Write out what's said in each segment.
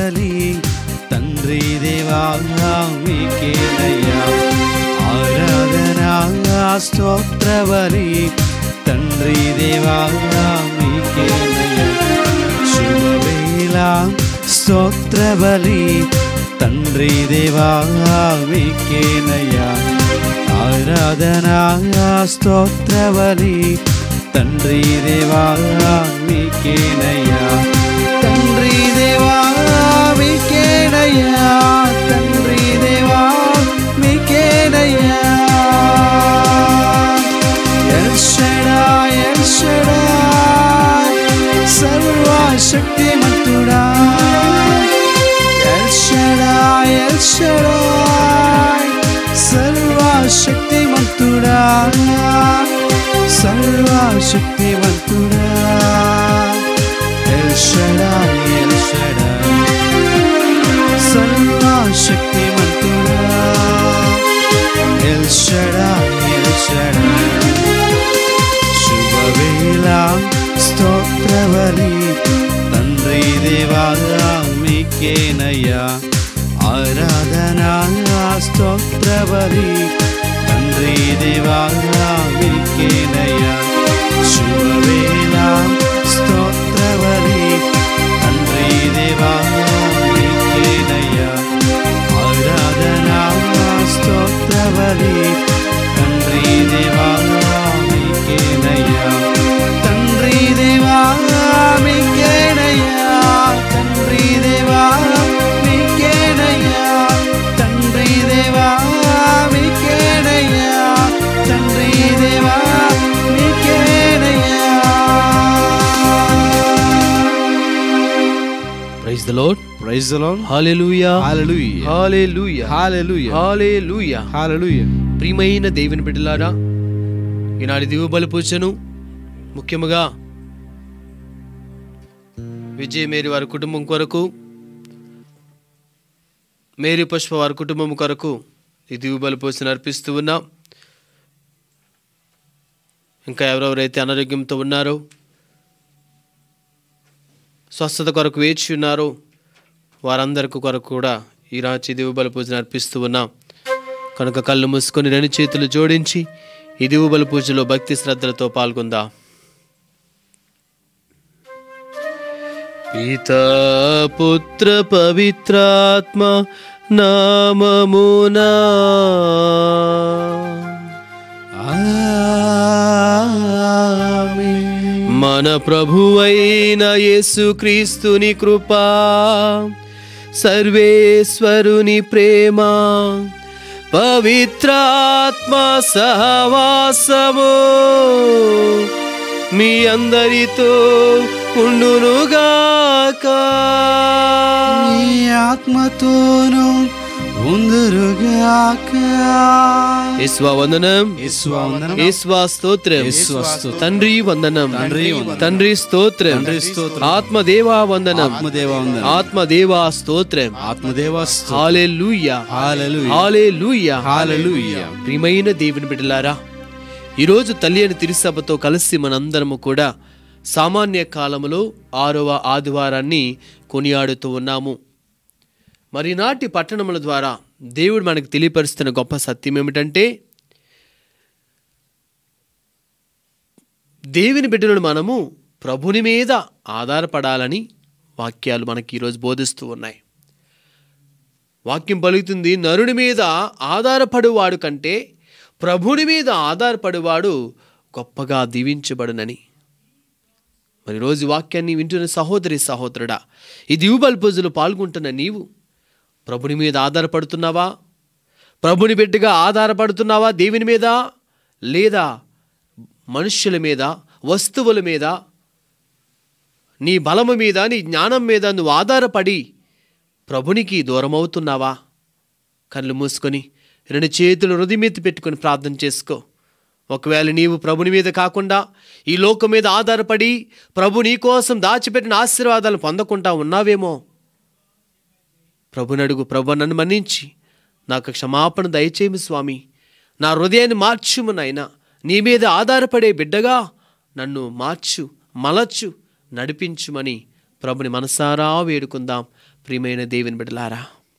బలి తండ్రి దేవా మీకేనయ్యా ఆరాధన స్తోత్ర బలి తండ్రి దేవా మీకేనయ్యా శుభవేళ స్తోత్ర బలి తండ్రి దేవా మీకేనయ్యా ఆరాధన స్తోత్ర బలి తండ్రి దేవా మీకేనయ్యా తండ్రి దేవా మీకేనయ్యా తండ్రి దేవా మీకేనయ్యా ఎల్షడాయ్ ఎల్షడాయ్ సర్వశక్తిమంతుడా ఎల్షడాయ్ ఎల్షడాయ్ సర్వశక్తిమంతుడా సర్వశక్తివంతుడా ఎల్షడాయ్ ఎల్షడాయ్ సర్వశక్తిమంతుడా ఎల్షడాయ్ ఎల్షడాయ్ శుభవేళ స్తోత్రవలి తండ్రి దేవా మీకేనయ్యా ఆరాధన స్తోత్రవలి తండ్రి దేవా మీకేనయ్యా శుభవేళ స్తోత్రవలి తండ్రి దేవా మీకేనయ్యా ఆరాధన స్తోత్రవలి తండ్రి దేవా మీకేనయ్యా తండ్రి దేవా మీకేనయ్యా తండ్రి దేవా మీకేనయ్యా తండ్రి దేవా మీకేనయ్యా తండ్రి దేవా మీకేనయ్యా praise the lord praise the lord hallelujah hallelujah hallelujah hallelujah hallelujah hallelujah ప్రియమైన దేవుని బిడ్డలారా ఈనాటి దిగు బలి పూజను ముఖ్యముగా విజయ్ మేరీ వారి కుటుంబం కొరకు మేరీ పుష్ప వారి కుటుంబం కొరకు ఈ దిగు బలి పూజను అర్పిస్తూ ఉన్నాం ఇంకా ఎవరెవరైతే అనారోగ్యంతో ఉన్నారో స్వస్థత కొరకు వేచి ఉన్నారో వారందరికి కొరకు కూడా ఈ రాచి దివు బలి పూజను అర్పిస్తూ ఉన్నాం కనుక కళ్ళు మూసుకొని రెండు చేతులు జోడించి ఈ దివు బలి పూజలో భక్తి శ్రద్ధలతో పాల్గొందాం పితా పుత్ర పవిత్రాత్మ నామమునా ఆమేన్ మన ప్రభువైన యేసుక్రీస్తుని కృపా సర్వేశ్వరుని ప్రేమ పవిత్రాత్మ సహవాసము మీ అందరితో ఉండునుగాక నీ ఆత్మతోను ఉందురుగాక యేసువా వందనం యేసువా వందనం. యేసువా స్తోత్రం యేసువా స్తోత్రం. తండ్రి వందనం తండ్రి వందనం. తండ్రి స్తోత్రం తండ్రి స్తోత్రం. ఆత్మదేవా వందనం ఆత్మదేవా వందనం. ఆత్మదేవా స్తోత్రం ఆత్మదేవా స్తోత్రం. Hallelujah hallelujah. Hallelujah hallelujah. ప్రియమైన దేవుని బిడ్డలారా ఈరోజు తల్లి అని తిరుసభతో కలిసి మనందరము కూడా సామాన్య కాలములో ఆరవ ఆదివారాన్ని కొనియాడుతూ ఉన్నాము మరి నాటి పట్టణముల ద్వారా దేవుడు మనకు తెలియపరుస్తున్న గొప్ప సత్యం ఏమిటంటే దేవుని బిడ్డలను మనము ప్రభుని మీద ఆధారపడాలని వాక్యాలు మనకి ఈరోజు బోధిస్తూ ఉన్నాయి వాక్యం పలుకుతుంది నరుని మీద ఆధారపడువాడు కంటే ప్రభుని మీద ఆధారపడువాడు గొప్పగా దీవించబడునని మరి రోజు వాక్యాన్ని వింటున్న సహోదరి సహోదరుడా ఈ దివుబల్ పూజలో పాల్గొంటున్న నీవు ప్రభుని మీద ఆధారపడుతున్నావా ప్రభుని బిడ్డగా ఆధారపడుతున్నావా దేవుని మీద లేదా మనుష్యుల మీద వస్తువుల మీద నీ బలము మీద నీ జ్ఞానం మీద నువ్వు ఆధారపడి ప్రభునికి దూరమవుతున్నావా కళ్ళు మూసుకొని రెండు చేతులు హృదయమెత్తి పెట్టుకొని ప్రార్థన చేసుకో ఒకవేళ నీవు ప్రభుని మీద కాకుండా ఈ లోకం మీద ఆధారపడి ప్రభు నీ కోసం దాచిపెట్టిన ఆశీర్వాదాలు పొందకుండా ఉన్నావేమో ప్రభునడుగు ప్రభు నన్ను మన్నించి నాకు క్షమాపణ దయచేమి స్వామి నా హృదయాన్ని మార్చుము నాయనా నీ మీద ఆధారపడే బిడ్డగా నన్ను మార్చు మలచు నడిపించుమని ప్రభుని మనసారా వేడుకుందాం ప్రియమైన దేవుని బిడ్డలారా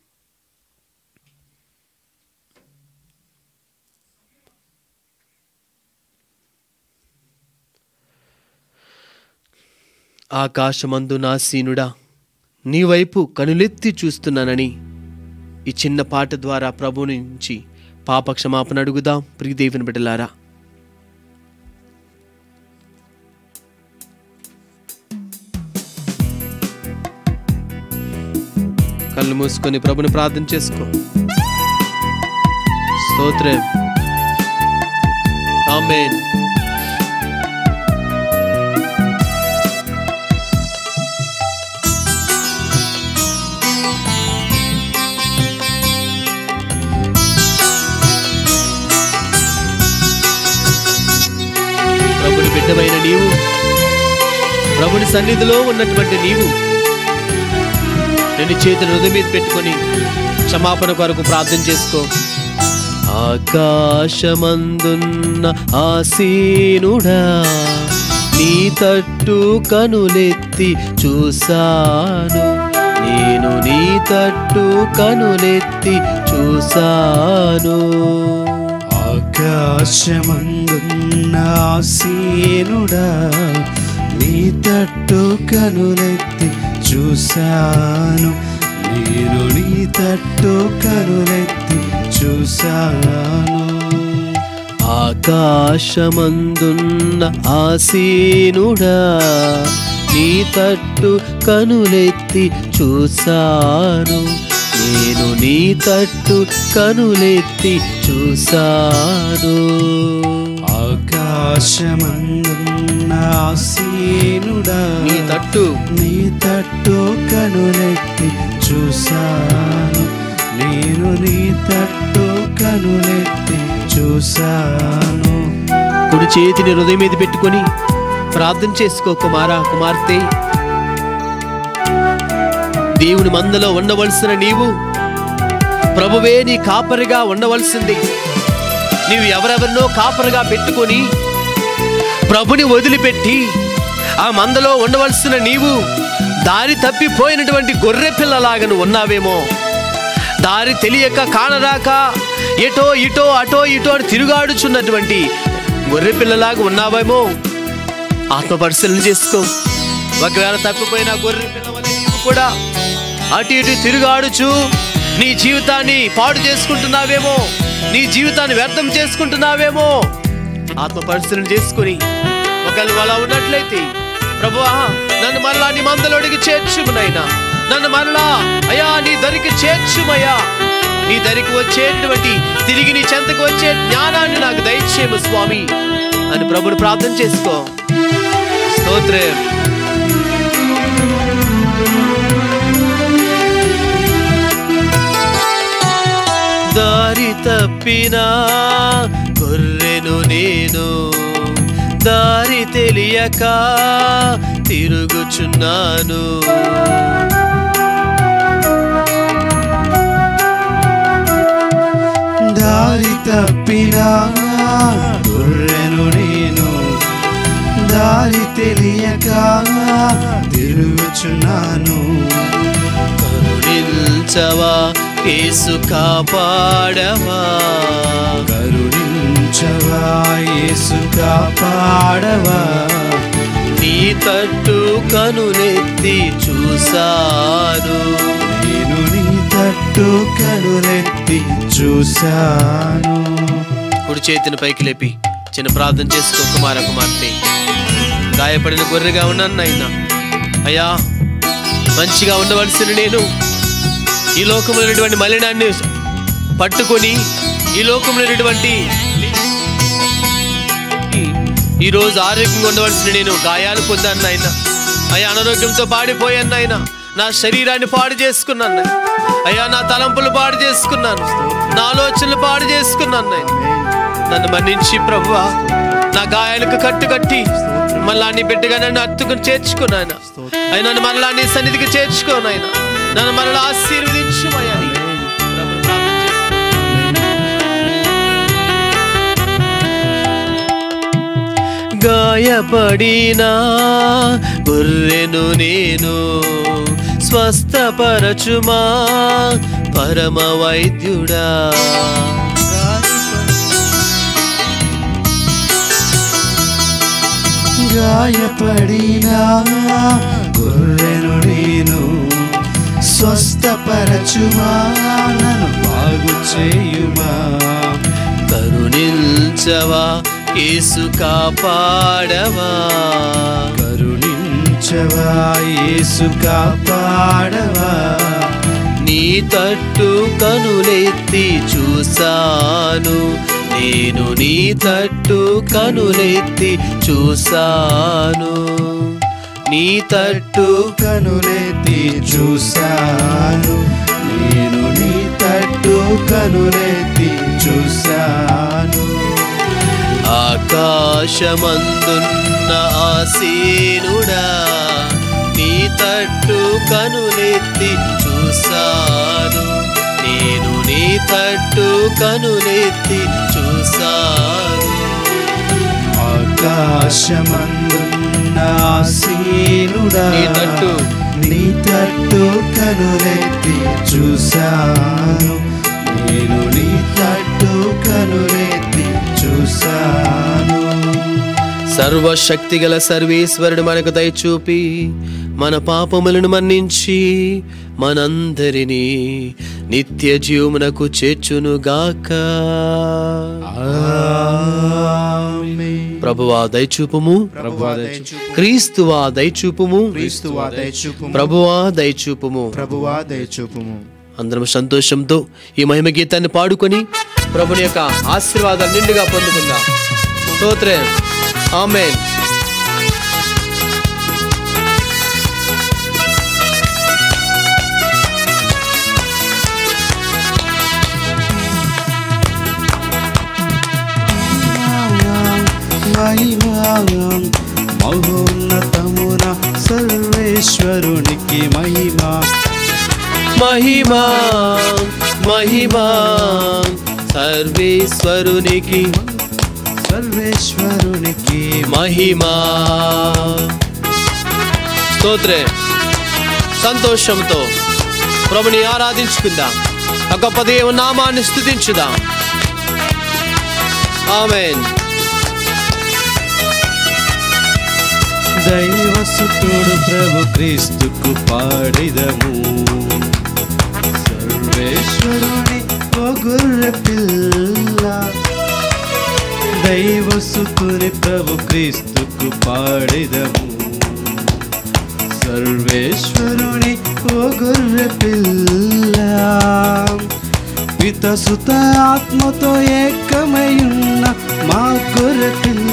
ఆకాశమందు నా సీనుడా నీ వైపు కనులెత్తి చూస్తున్నానని ఈ చిన్న పాట ద్వారా ప్రభు నుంచి పాప క్షమాపణ అడుగుదాం ప్రియ దేవుని బిడ్డలారా కళ్ళు మూసుకొని ప్రభుని ప్రార్థన చేసుకో స్తోత్రం ఆమేన్ ప్రభుని బిడ్డమైన నీవు ప్రభుని సన్నిధిలో ఉన్నటువంటి నీవు రెండు చేతులు హృదయం మీద పెట్టుకొని క్షమాపణ కొరకు ప్రార్థన చేసుకో ఆకాశమందున్న ఆసీనుడా నీ తట్టు కనులెత్తి చూసాను నేను నీ తట్టు కనులెత్తి చూసాను ఆకాశమందున్న ఆసీనుడా నీ తట్టు కనులెత్తి చూశాను నేను నీ తట్టు కనులెత్తి చూశాను ఆకాశమందున్న ఆసీనుడా నీ తట్టు కనులెత్తి చూసాను నేను నీ తట్టు కనులెత్తి చూసాను ఆకాశమందున్న ఆసీనుడా నీ తట్టు నీ తట్టు కనులెత్తి చూశాను నేను నీ తట్టు కనులెత్తి చూశాను కుడి చేతిని హృదయం మీద పెట్టుకొని ప్రార్థన చేసుకో కుమారా కుమార్తె దేవుని మందలో ఉండవలసిన నీవు ప్రభువే నీ కాపరిగా ఉండవలసింది నీవు ఎవరెవరినో కాపరిగా పెట్టుకొని ప్రభుని వదిలిపెట్టి ఆ మందలో ఉండవలసిన నీవు దారి తప్పిపోయినటువంటి గొర్రె పిల్లలాగా నువ్వు ఉన్నావేమో దారి తెలియక కానరాక ఎటో ఇటో అటో ఇటో అని తిరుగాడుచున్నటువంటి గొర్రె పిల్లలాగా ఉన్నావేమో ఆత్మ పరిశీలన చేసుకో ఒకవేళ తప్పిపోయిన గొర్రె పిల్లవలే నీవు కూడా అటు ఇటు తిరుగాడుచు నీ జీవితాన్ని పాడు చేసుకుంటున్నావేమో నీ జీవితాన్ని వ్యర్థం చేసుకుంటున్నావేమో ఆత్మ పరిశీలన చేసుకుని ఒకవేళ నువ్వు అలా ఉన్నట్లయితే ప్రభువా నన్ను మరలా నీ మందలోడికి చేర్చుము నాయనా నన్ను మరలా అయ్యా నీ దరికి చేర్చుమయ్యా నీ దరికి వచ్చేటువంటి తిరిగి నీ చెంతకు వచ్చే జ్ఞానాన్ని నాకు దయచేయము స్వామి అని ప్రభుని ప్రార్థన చేసుకో స్తోత్రం దారి తప్పిన గొర్రెను నేను దారి తెలియక తిరుగుచున్నాను దారి తప్పిన గొర్రెను నేను దారి తెలియక తిరుగుచున్నాను కరుణించవా యేసు కాపాడవా కరుణించవా యేసు కాపాడవా నీ తట్టు కనులెత్తి చూసాను నేను నీ తట్టు కనులెత్తి చూశాను కుడి చేతిని పైకి లేపి చిన్న ప్రార్థన చేసుకో కుమార కుమార్తె గాయపడిన గొర్రెగా ఉన్నాను నాయనా అయ్యా మంచిగా ఉండవలసిన నేను ఈ లోకములైనటువంటి మలినాన్ని పట్టుకొని ఈ లోకములైనటువంటి ఈ రోజు ఆరోగ్యంగా ఉండవలసిన నేను గాయాలు పొందాను నాయన అయ్యా అనారోగ్యంతో పాడిపోయాను నాయన నా శరీరాన్ని పాడు చేసుకున్నాను నాయన. అయ్యా నా తలంపులు పాడు చేసుకున్నాను నా ఆలోచనలు పాడు చేసుకున్నాను నాయన నన్ను మన్నించి ప్రభువా నా గాయాలకు కట్టు కట్టి మళ్ళా నీ బిడ్డగా నన్ను అత్తుకుని చేర్చుకున్నాయన అయ్యా నన్ను మరలా నీ సన్నిధికి చేర్చుకోనాయన నన్ను మరలా ఆశీర్వదించుమయ్యా అని ప్రభుని ప్రార్థన చేస్తున్నాను. గాయపడిన గొర్రెను నేను స్వస్థపరచుమా పరమ వైద్యుడా గాయపడిన గొర్రెను నేను స్వస్థపరచుమా నన్ను బాగు చేయుమా కరుణించవా యేసు కాపాడవా కరుణించవా యేసు కాపాడవా నీ తట్టు కనులెత్తి చూసాను నేను నీ తట్టు కనులెత్తి చూసాను నీ తట్టు కనులెత్తి చూశాను నేను నీ తట్టు కనులెత్తి చూశాను ఆకాశమందున్న ఆసీనుడా నీ తట్టు కనులెత్తి చూసాను నేను నీ తట్టు కనులెత్తి చూసాను ఆకాశమందున్న ఆసీనుడా నీ తట్టు. నీ తట్టు కనులెత్తి చూశాను నేను నీ తట్టు కనులెత్తి చూశాను సర్వశక్తి గల సర్వేశ్వరుడు మనకు దయచూపి మన పాపములను మన్నించి మనందరినీ నిత్య జీవమునకు చేర్చునుగాక ఆమేన్. ప్రభువా దయచూపుము ప్రభువా దయచూపు క్రీస్తువా దయచూపుము క్రీస్తువా దయచూపుము ప్రభువా దయచూపుము ప్రభువా దయచూపుము అందరం సంతోషంతో ఈ మహిమ గీతాన్ని పాడుకొని ప్రభుని యొక్క ఆశీర్వాదాలు నిండుగా పొందుకుందాం స్తోత్రం ఆమేన్ మహిమానం మహోన్నతమున సర్వేశ్వరునికి మహిమా మహిమా మహిమా సర్వేశ్వరునికి సర్వేశ్వరునికి మహిమా స్తోత్రే సంతోషంతో ప్రభుని ఆరాధించుకుందాం ఆ గొప్ప దేవు నామాన్ని స్థుతించుదాం ఆమెన్ దైవసుతుడు ప్రభు క్రీస్తుకు పాడిదము సర్వేశ్వరుని ఓ గొర్రె పిల్ల దైవసుతుని ప్రభు క్రీస్తుకు పాడిదము సర్వేశ్వరుని ఓ గొర్రె పిల్ల పితసుత ఆత్మతో ఏకమయున్న మా గొర్రె పిల్ల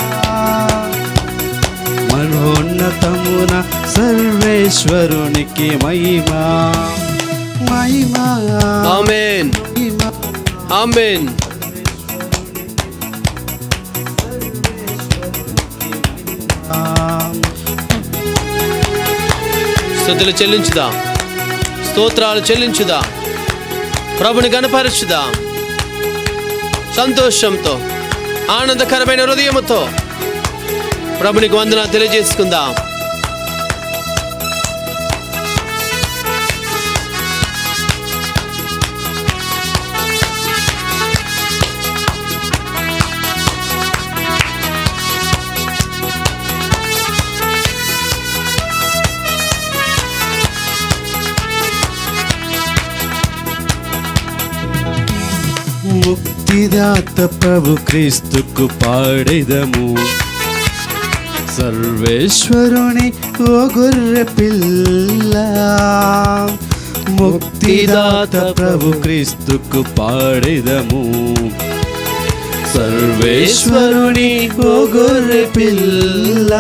మనోన్నతమున సర్వేశ్వరునికి మహిమా మహిమా ఆమెన్ మహిమా. ఆమెన్ స్థుతులు చెల్లించుదా స్తోత్రాలు చెల్లించుదా ప్రభుని గణపరచుదా సంతోషంతో ఆనందకరమైన హృదయముతో ప్రభునికి వందన తెలియజేసుకుందాం ముక్తిదాత ప్రభు క్రీస్తుకు పాడెదము సర్వేశ్వరుని ఓ గొర్రె పిల్ల ముక్తిదాత ప్రభు క్రీస్తుకు పాడెదము సర్వేశ్వరుని ఓ గొర్రె పిల్ల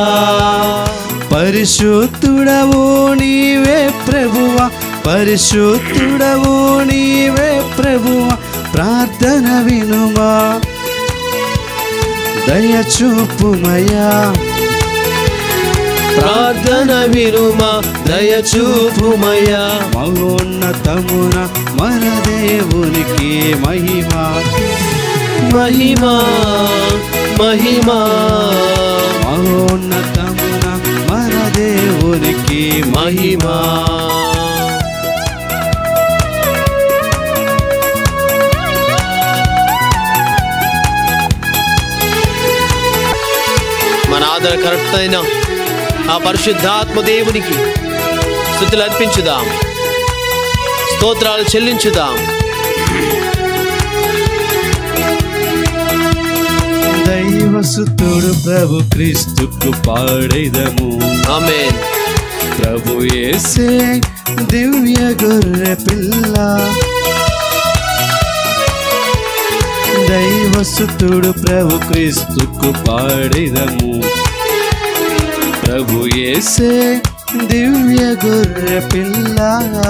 పరిశుద్ధుడవు నీవే ప్రభువా పరిశుద్ధుడవు నీవే ప్రభువా ప్రార్థన వినుమా దయచూపుమయా ప్రార్థన వినుమా దయచూపుమయా మహోన్నతమున మన దేవునికి మహిమా మహిమా మహిమా మహోన్నతమున మన దేవునికి దేవునికి మహిమా మన ఆదరకర్త అయిన ఆ పరిశుద్ధాత్మ దేవునికి స్థుతులు అర్పించుదాం స్తోత్రాలు చెల్లించుదాం దైవసుతుడు ప్రభు క్రీస్తుకు పాడేదము ఆమేన్ ప్రభు యేసే దివ్య గొర్రె పిల్ల దైవసుతుడు ప్రభు క్రీస్తుకు పాడేదము ప్రభు యేసే దివ్య గొర్రె పిల్ల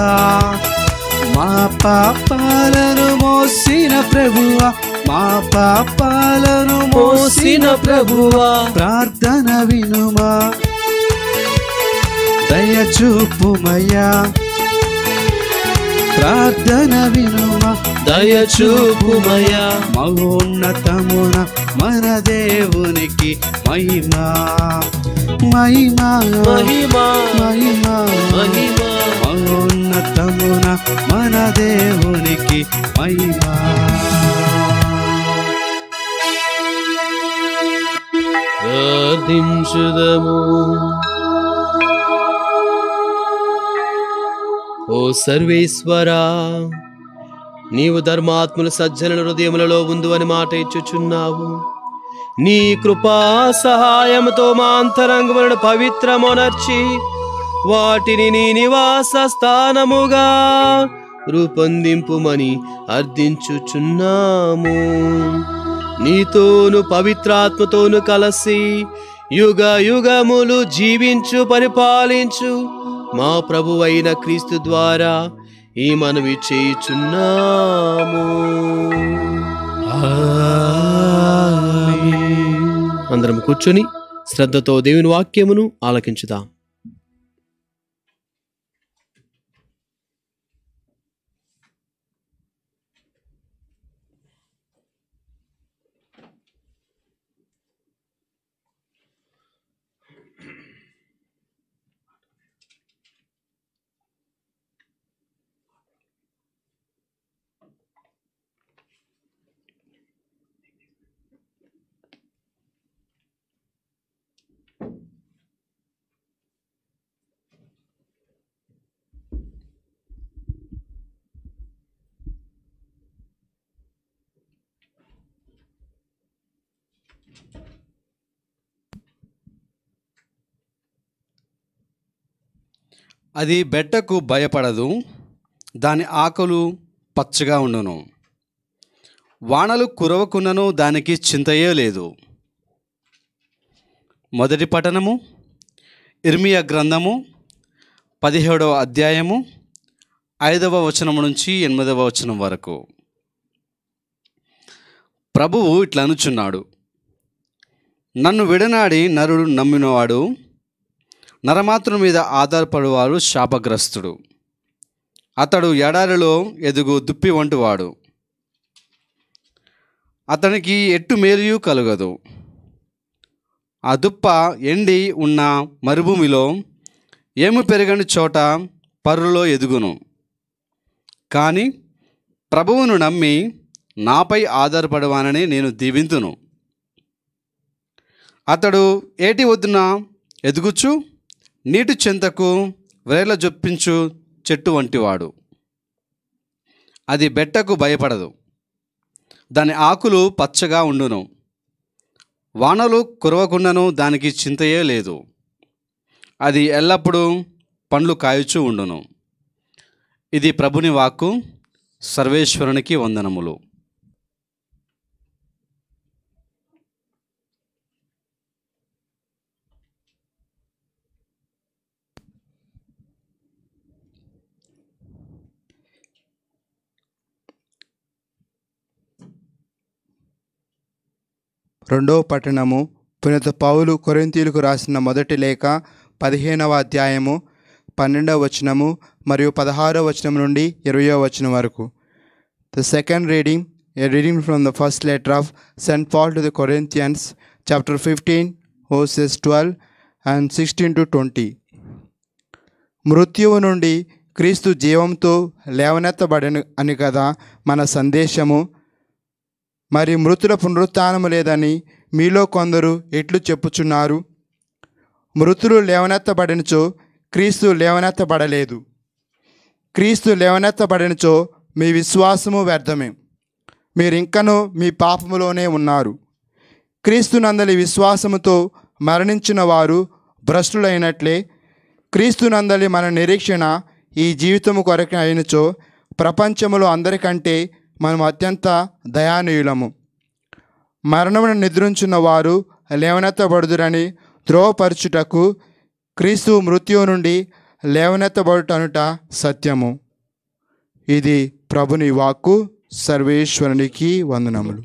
మా పాపాలను మోసిన ప్రభువా మా పాపాలను మోసిన ప్రభువా ప్రార్థన వినుమా దయ చూపుమయ్యా ప్రార్థన వినుమా దయ చూపుమయా మహోన్నతమున మన దేవునికి మహిమా మహిమా మహిమా మహిమా మహిమా మహోన్నతమున మన దేవునికి మహిమా ప్రార్థించుదము ఓ సర్వేశ్వరా నీవు ధర్మాత్ముల సజ్జనుల హృదయములలో ఉందు అని మాట ఇచ్చుచున్నావు నీ కృపా సహాయముతో మా అంతరంగములను పవిత్రమొనర్చి వాటిని నీ నివాస స్థానముగా రూపొందింపుమని అర్థించుచున్నాము నీతోను పవిత్రాత్మతోను కలసి యుగ యుగములు జీవించు పరిపాలించు మా ప్రభువైన క్రీస్తు ద్వారా ఈ మనవి చేయుచున్నాము అందరం కూర్చొని శ్రద్ధతో దేవుని వాక్యమును ఆలకించుదాం అది బెట్టకు భయపడదు దాని ఆకులు పచ్చగా ఉండును వానలు కురవకున్నను దానికి చింతయే లేదు మొదటి పఠనము ఇర్మియా గ్రంథము పదిహేడవ అధ్యాయము ఐదవ వచనం నుంచి ఎనిమిదవ వచనం వరకు ప్రభువు ఇట్లా అనుచున్నాడు నన్ను విడనాడి నరుడు నమ్మినవాడు నరమాతృ మీద ఆధారపడువాడు శాపగ్రస్తుడు అతడు ఎడారిలో ఎదుగు దుప్పి వంటివాడు అతనికి ఎట్టు మేలుయు కలగదు ఆ దుప్ప ఎండి ఉన్న మరుభూమిలో ఏమి పెరగని చోట పర్రులో ఎదుగును కానీ ప్రభువును నమ్మి నాపై ఆధారపడవానని నేను దీవింతును అతడు ఏటి వద్దున ఎదుగుచు నీటి చెంతకు వేల జొప్పించు చెట్టు వంటివాడు అది బెట్టకు భయపడదు దాని ఆకులు పచ్చగా ఉండును వానలు కురవకుండాను దానికి చింతయే లేదు అది ఎల్లప్పుడూ పండ్లు కాయుచూ ఉండును ఇది ప్రభుని వాక్కు సర్వేశ్వరునికి వందనములు రెండో పట్టణము పునీత పౌలు కొరింతీలకు రాసిన మొదటి లేఖ పదిహేనవ అధ్యాయము పన్నెండవ వచనము మరియు పదహారవ వచనం నుండి ఇరవయో వచనం వరకు the second reading a reading from the first letter of saint Paul to the Corinthians chapter fifteen verses twelve and sixteen to twenty మృత్యువు నుండి క్రీస్తు జీవంతో లేవనెత్తబడను అని కదా మన సందేశము మరి మృతుల పునరుత్థానము లేదని మీలో కొందరు ఎట్లు చెప్పుచున్నారు మృతులు లేవనెత్తబడినచో క్రీస్తు లేవనెత్తబడలేదు క్రీస్తు లేవనెత్తబడినచో మీ విశ్వాసము వ్యర్థమే మీరింకనూ మీ పాపములోనే ఉన్నారు క్రీస్తు నందలి విశ్వాసముతో మరణించిన వారు భ్రష్టులైనట్లే క్రీస్తు నందలి మన నిరీక్షణ ఈ జీవితము కొరకు అయినచో ప్రపంచములో అందరికంటే మనం అత్యంత దయానీయులము మరణమును నిద్రించున్న వారు లేవనెత్తబడుదురని ధ్రువపరచుటకు క్రీస్తు మృత్యువు నుండి లేవనెత్తబడుటనుట సత్యము ఇది ప్రభుని వాక్కు సర్వేశ్వరునికి వందనములు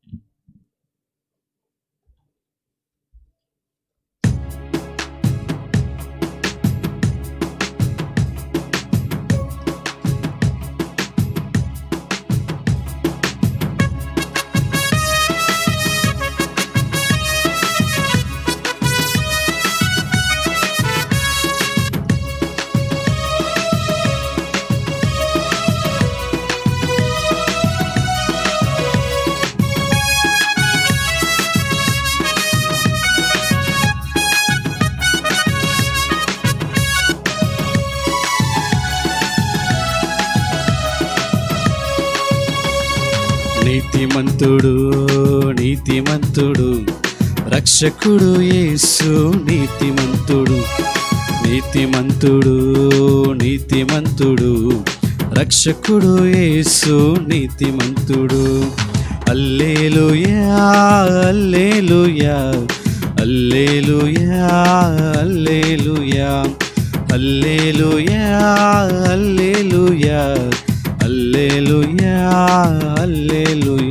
నీతిమంతుడు నీతిమంతుడు రక్షకుడు యేసు నీతిమంతుడు నీతిమంతుడు నీతిమంతుడు రక్షకుడు యేసు నీతిమంతుడు అల్లేలుయా అల్లేలుయా అల్లేలుయా అల్లేలుయా అల్లేలుయా అల్లేలుయా అల్లేలుయా అల్లేలుయా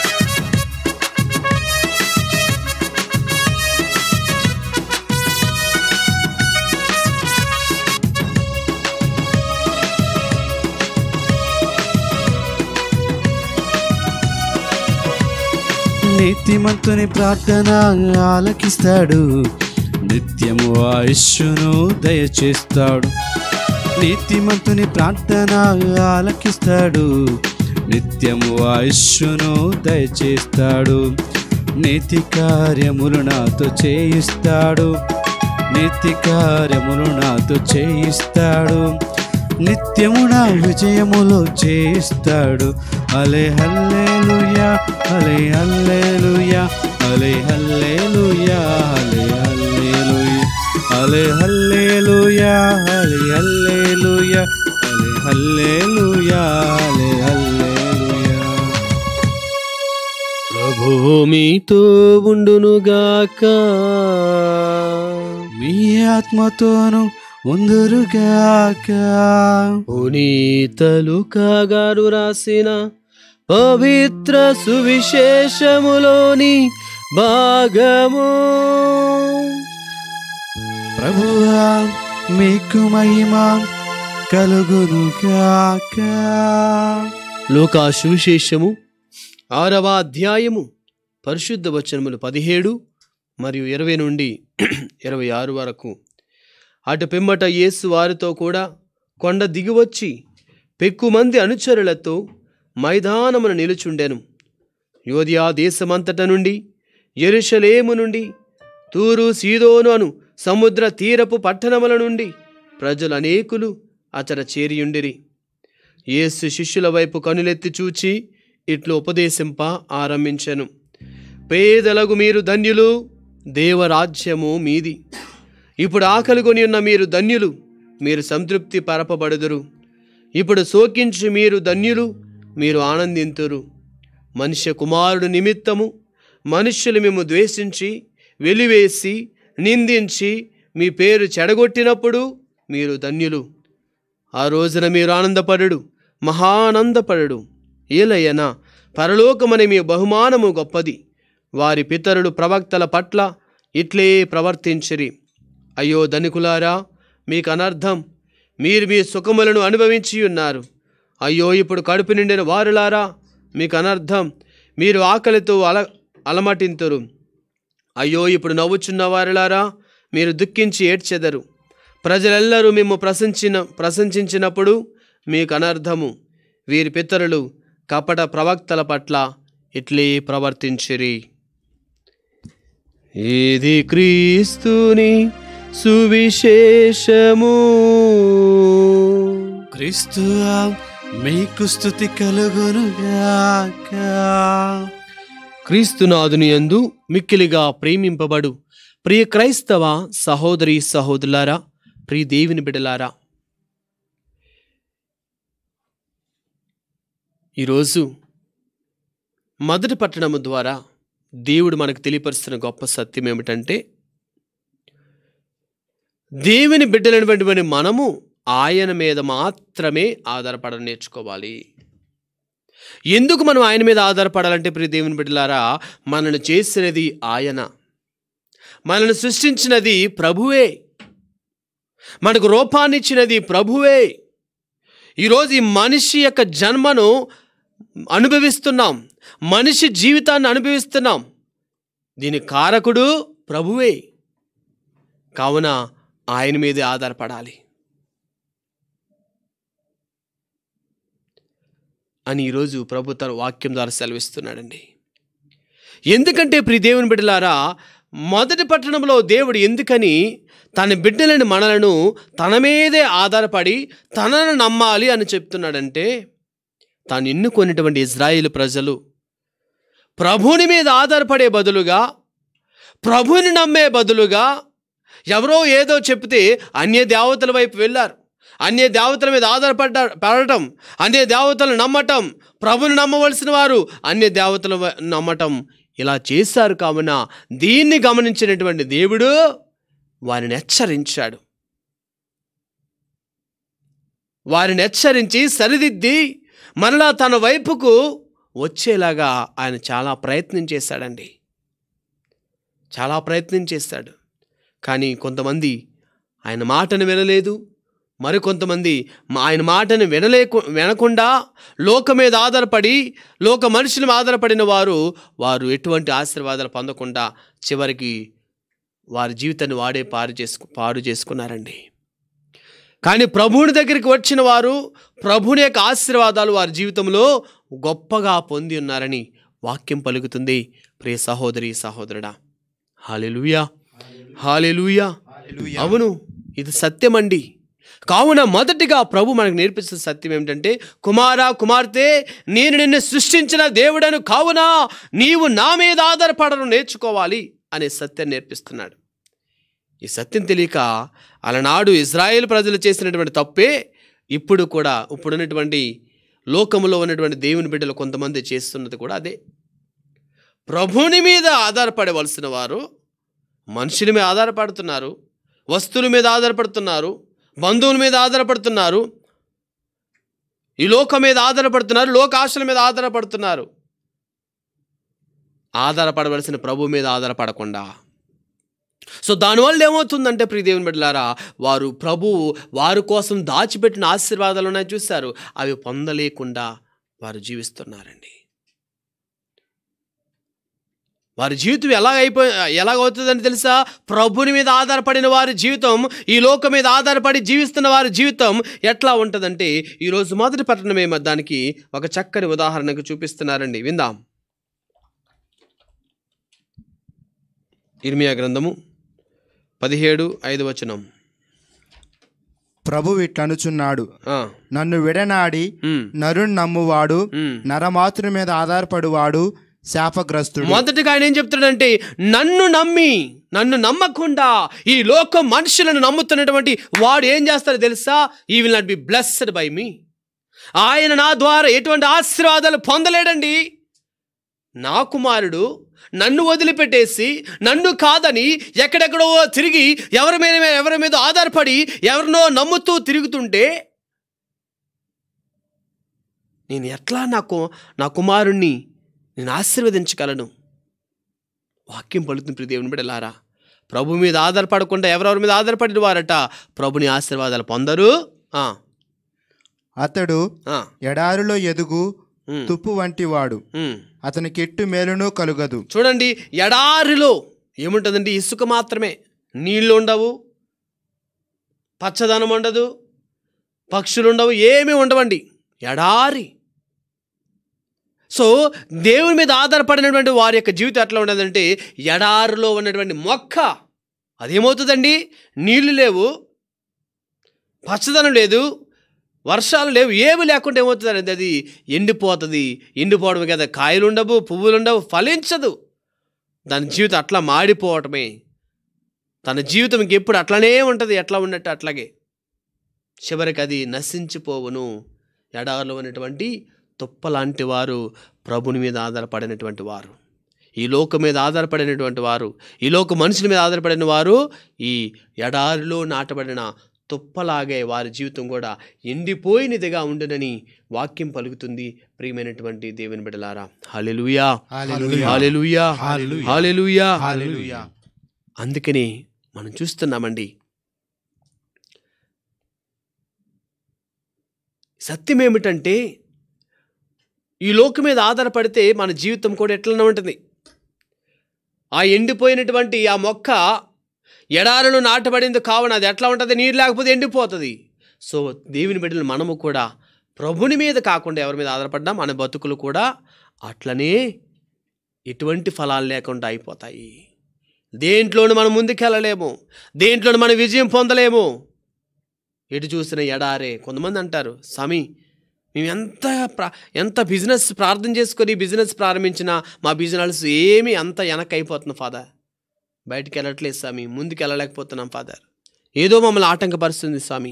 నీతిమంతుని ప్రార్థన ఆలకిస్తాడు నిత్యము ఆయుష్ను దయచేస్తాడు నీతిమంతుని ప్రార్థన ఆలకిస్తాడు నిత్యము ఆయుష్ను దయచేస్తాడు నీతి కార్యములు నాతో చేయిస్తాడు నీతి కార్యములు నాతో చేయిస్తాడు నిత్యము నా విజయములో చేయిస్తాడు అలే హల్లేలుయా అలే హల్లేలుయా అలే హల్లేలుయా అలే హల్లేలుయా అలే హల్లేలుయా అలే హల్లేలుయా అలే హల్లేలుయా అలే హల్లేలుయా ప్రభువు మీతో ఉండునుగాక మీ ఆత్మతోను ఉందురుగాక పునీతలు కాగారు రాసిన పవిత్ర సువిశేషములోని భాగము ప్రభువా మీకు మహిమ కలుగునుగాక లోకా సువిశేషము ఆరవ అధ్యాయము పరిశుద్ధ వచనములు పదిహేడు మరియు ఇరవై నుండి ఇరవై ఆరు వరకు అటు పిమ్మట యేసు వారితో కూడా కొండ దిగివచ్చి పెక్కుమంది అనుచరులతో మైదానమున నిలుచుండెను యోధియా దేశమంతట నుండి యెరూషలేము నుండి తూరు సీదోను అను సముద్ర తీరపు పట్టణముల నుండి ప్రజలు అనేకులు అచట చేరియుండిరి యేసు శిష్యుల వైపు కనులెత్తి చూచి ఇట్లు ఉపదేశింప ఆరంభించెను పేదలకు మీరు ధన్యులు దేవరాజ్యము మీది ఇప్పుడు ఆకలిగొని ఉన్న మీరు ధన్యులు మీరు సంతృప్తి పరపబడుదురు ఇప్పుడు శోకించి మీరు ధన్యులు మీరు ఆనందింతురు మనుష్య కుమారుడు నిమిత్తము మనుష్యులు మేము ద్వేషించి వెలివేసి నిందించి మీ పేరు చెడగొట్టినప్పుడు మీరు ధన్యులు ఆ రోజున మీరు ఆనందపడుడు మహానందపడుడు ఏలయ్యనా పరలోకమని మీ బహుమానము గొప్పది వారి పితరులు ప్రవక్తల పట్ల ఇట్లే ప్రవర్తించిరి అయ్యో ధనికులారా మీకు అనర్థం మీరు మీ సుఖములను అనుభవించి ఉన్నారు అయ్యో ఇప్పుడు కడుపు నిండిన వారులారా మీకు అనర్థం మీరు ఆకలితో అల అలమటింతురు అయ్యో ఇప్పుడు నవ్వుచున్న వారులారా మీరు దుఃఖించి ఏడ్చెదరు ప్రజలెల్లరూ మేము ప్రశంసిన ప్రశంసించినప్పుడు మీకు అనర్థము వీరి పితరులు కపట ప్రవక్తల పట్ల ఇట్లే ప్రవర్తించిరి ఇది క్రీస్తుని సువిశేషము క్రీస్తువా మీకు స్థుతి కలుగునుగాక క్రీస్తునాథుని యందు మిక్కిలిగా ప్రేమింపబడు ప్రియ క్రైస్తవ సహోదరి సహోదరులారా ప్రియ దేవుని బిడలారా ఈరోజు మొదటి పట్టణము ద్వారా దేవుడు మనకు తెలియపరుస్తున్న గొప్ప సత్యం ఏమిటంటే దేవుని బిడ్డలైనటువంటి మనము ఆయన మీద మాత్రమే ఆధారపడడం నేర్చుకోవాలి ఎందుకు మనం ఆయన మీద ఆధారపడాలంటే ప్రియ దేవుని బిడ్డలారా మనల్ని చేసినది ఆయన మనల్ని సృష్టించినది ప్రభువే మనకు రూపాన్ని ఇచ్చినది ప్రభువే ఈరోజు ఈ మనిషి యొక్క జన్మను అనుభవిస్తున్నాం మనిషి జీవితాన్ని అనుభవిస్తున్నాం దీని కారకుడు ప్రభువే కావున ఆయన మీదే ఆధారపడాలి అని ఈరోజు ప్రభు తన వాక్యం ద్వారా సెలవిస్తున్నాడండి ఎందుకంటే ప్రియ దేవుని బిడ్డలారా మొదటి పట్టణంలో దేవుడు ఎందుకని తన బిడ్డలని మనలను తన మీదే ఆధారపడి తనను నమ్మాలి అని చెప్తున్నాడంటే తాను ఎన్నుకొనిటువంటి ఇజ్రాయిల్ ప్రజలు ప్రభుని మీద ఆధారపడే బదులుగా ప్రభుని నమ్మే బదులుగా ఎవరో ఏదో చెప్తే అన్య దేవతల వైపు వెళ్ళారు అన్య దేవతల మీద ఆధారపడ్డ పడటం అన్య దేవతలను నమ్మటం ప్రభుని నమ్మవలసిన వారు అన్య దేవతల వ- నమ్మటం ఇలా చేశారు కావున దీన్ని గమనించినటువంటి దేవుడు వారిని హెచ్చరించాడు వారిని హెచ్చరించి సరిదిద్ది మరలా తన వైపుకు వచ్చేలాగా ఆయన చాలా ప్రయత్నం చేశాడండి చాలా ప్రయత్నం చేశాడు కానీ కొంతమంది ఆయన మాటను వినలేదు మరికొంతమంది మా- ఆయన మాటను వినలేకు వినకుండా లోక మీద ఆధారపడి లోక మనుషుల మీద ఆధారపడిన వారు వారు ఎటువంటి ఆశీర్వాదాలు పొందకుండా చివరికి వారి జీవితాన్ని వాడే పారు చేసుకు పాడు చేసుకున్నారండి కానీ ప్రభువుని దగ్గరికి వచ్చిన వారు ప్రభుని యొక్క ఆశీర్వాదాలు వారి జీవితంలో గొప్పగా పొంది ఉన్నారని వాక్యం పలుకుతుంది ప్రియ సహోదరి సహోదరుడా హాలెలుయా హాలెలుయా అవును ఇది సత్యమండి కావున మొదటిగా ప్రభు మనకు నేర్పిస్తున్న సత్యం ఏమిటంటే కుమారా కుమార్తె నేను నిన్ను సృష్టించిన దేవుడను కావున నీవు నా మీద ఆధారపడడం నేర్చుకోవాలి అనే సత్యాన్ని నేర్పిస్తున్నాడు ఈ సత్యం తెలియక అలనాడు ఇజ్రాయేల్ ప్రజలు చేసినటువంటి తప్పే ఇప్పుడు కూడా ఇప్పుడున్నటువంటి లోకములో ఉన్నటువంటి దేవుని బిడ్డలు కొంతమంది చేస్తున్నది కూడా అదే ప్రభుని మీద ఆధారపడవలసిన వారు మనుషుల మీద ఆధారపడుతున్నారు వస్తువుల మీద ఆధారపడుతున్నారు బంధువుల మీద ఆధారపడుతున్నారు ఈ లోకం మీద ఆధారపడుతున్నారు లోక ఆశల మీద ఆధారపడుతున్నారు ఆధారపడవలసిన ప్రభు మీద ఆధారపడకుండా సో దానివల్ల ఏమవుతుందంటే ప్రియ దేవుని బిడ్డలారా వారు ప్రభు వారి కోసం దాచిపెట్టిన ఆశీర్వాదాలు ఉన్నాయి చూశారు అవి పొందలేకుండా వారు జీవిస్తున్నారండి వారి జీవితం ఎలా అయిపోయి ఎలాగవుతుందని తెలుసా ప్రభుని మీద ఆధారపడిన వారి జీవితం ఈ లోకం మీద ఆధారపడి జీవిస్తున్న వారి జీవితం ఎట్లా ఉంటుందంటే ఈరోజు మొదటి పట్టణమే దానికి ఒక చక్కని ఉదాహరణకు చూపిస్తున్నారండి విందాం ఇర్మియా గ్రంథము పదిహేడు ఐదు వచనం ప్రభు ఇట్లనుచున్నాడు ఆ, నన్ను విడనాడి ఉమ్, నరుణ్ నమ్మువాడు ఉమ్. నరమాతృ మీద ఆధారపడువాడు శాపగ్రస్తుడు మొదటిగా ఆయన ఏం చెప్తున్నాడంటే నన్ను నమ్మి నన్ను నమ్మకుండా ఈ లోకం మనుషులను నమ్ముతున్నటువంటి వాడు ఏం చేస్తాడో తెలుసా he will not be blessed by me ఆయన నా ద్వారా ఎటువంటి ఆశీర్వాదాలు పొందలేడండి నా కుమారుడు నన్ను వదిలిపెట్టేసి నన్ను కాదని ఎక్కడెక్కడో తిరిగి ఎవరి మీద ఎవరి మీద ఆధారపడి ఎవరినో నమ్ముతూ తిరుగుతుంటే నేను ఎట్లా నాకు నా కుమారుణ్ణి నేను ఆశీర్వదించగలను వాక్యం పలుకుతుంది ప్రియ దేవుని బిడ్డలారా ప్రభు మీద ఆధారపడకుండా ఎవరెవరి మీద ఆధారపడిన వారట ప్రభుని ఆశీర్వాదాలు పొందరు ఆ, అతడు ఆ, ఎడారిలో ఎదుగు ఉమ్, తుప్పు వంటి వాడు ఉమ్. అతనికి ఎట్టు మేలును కలుగదు చూడండి ఎడారిలో ఏముంటుందండి ఇసుక మాత్రమే నీళ్ళు ఉండవు పచ్చదనం ఉండదు పక్షులు ఉండవు ఏమీ ఉండవండి ఎడారి సో దేవుని మీద ఆధారపడినటువంటి వారి యొక్క జీవితం ఎట్లా ఉండదంటే ఎడారిలో ఉన్నటువంటి మొక్క అదేమవుతుందండి నీళ్లు లేవు పచ్చదనం లేదు వర్షాలు లేవు ఏమి లేకుండా ఏమవుతుంది అది ఎండిపోతుంది ఎండిపోవడం కదా కాయలు ఉండవు పువ్వులు ఉండవు ఫలించదు దాని జీవితం అట్లా మాడిపోవటమే తన జీవితం ఇంకెప్పుడు అట్లనే ఉంటుంది ఎట్లా ఉన్నట్టు అట్లాగే చివరికి అది నశించిపోవును ఎడారిలో ఉన్నటువంటి తుప్పలాంటి వారు ప్రభుని మీద ఆధారపడినటువంటి వారు ఈ లోకం మీద ఆధారపడినటువంటి వారు ఈ లోక మనుషుల మీద ఆధారపడిన వారు ఈ ఎడారిలో నాటబడిన తుప్పలాగే వారి జీవితం కూడా ఎండిపోయినదిగా ఉండునని వాక్యం పలుకుతుంది ప్రియమైనటువంటి దేవుని బిడలారా hallelujah hallelujah. Hallelujah hallelujah. Hallelujah hallelujah. అందుకని మనం చూస్తున్నామండి సత్యం ఏమిటంటే ఈ లోకం మీద ఆధారపడితే మన జీవితం కూడా ఎట్లనే ఉంటుంది ఆ ఎండిపోయినటువంటి ఆ మొక్క ఎడారులు నాటబడింది కావున అది ఎట్లా ఉంటుంది నీరు లేకపోతే ఎండిపోతుంది సో దేవుని బిడ్డలు మనము కూడా ప్రభుని మీద కాకుండా ఎవరి మీద ఆధారపడ్డా మన బతుకులు కూడా అట్లనే ఎటువంటి ఫలాలు లేకుండా అయిపోతాయి దేంట్లోనూ మనం ముందుకెళ్ళలేము దేంట్లోనూ మనం విజయం పొందలేము ఎటు చూసిన ఎడారే కొంతమంది అంటారు స్వామి మేము ఎంత ప్రా ఎంత బిజినెస్ ప్రార్థన చేసుకొని బిజినెస్ ప్రారంభించినా మా బిజినెస్ ఏమీ అంత వెనక్కి అయిపోతుంది ఫాదర్ బయటికి వెళ్ళట్లేదు స్వామి ముందుకు వెళ్ళలేకపోతున్నాం ఫాదర్ ఏదో మమ్మల్ని ఆటంకపరుస్తుంది స్వామి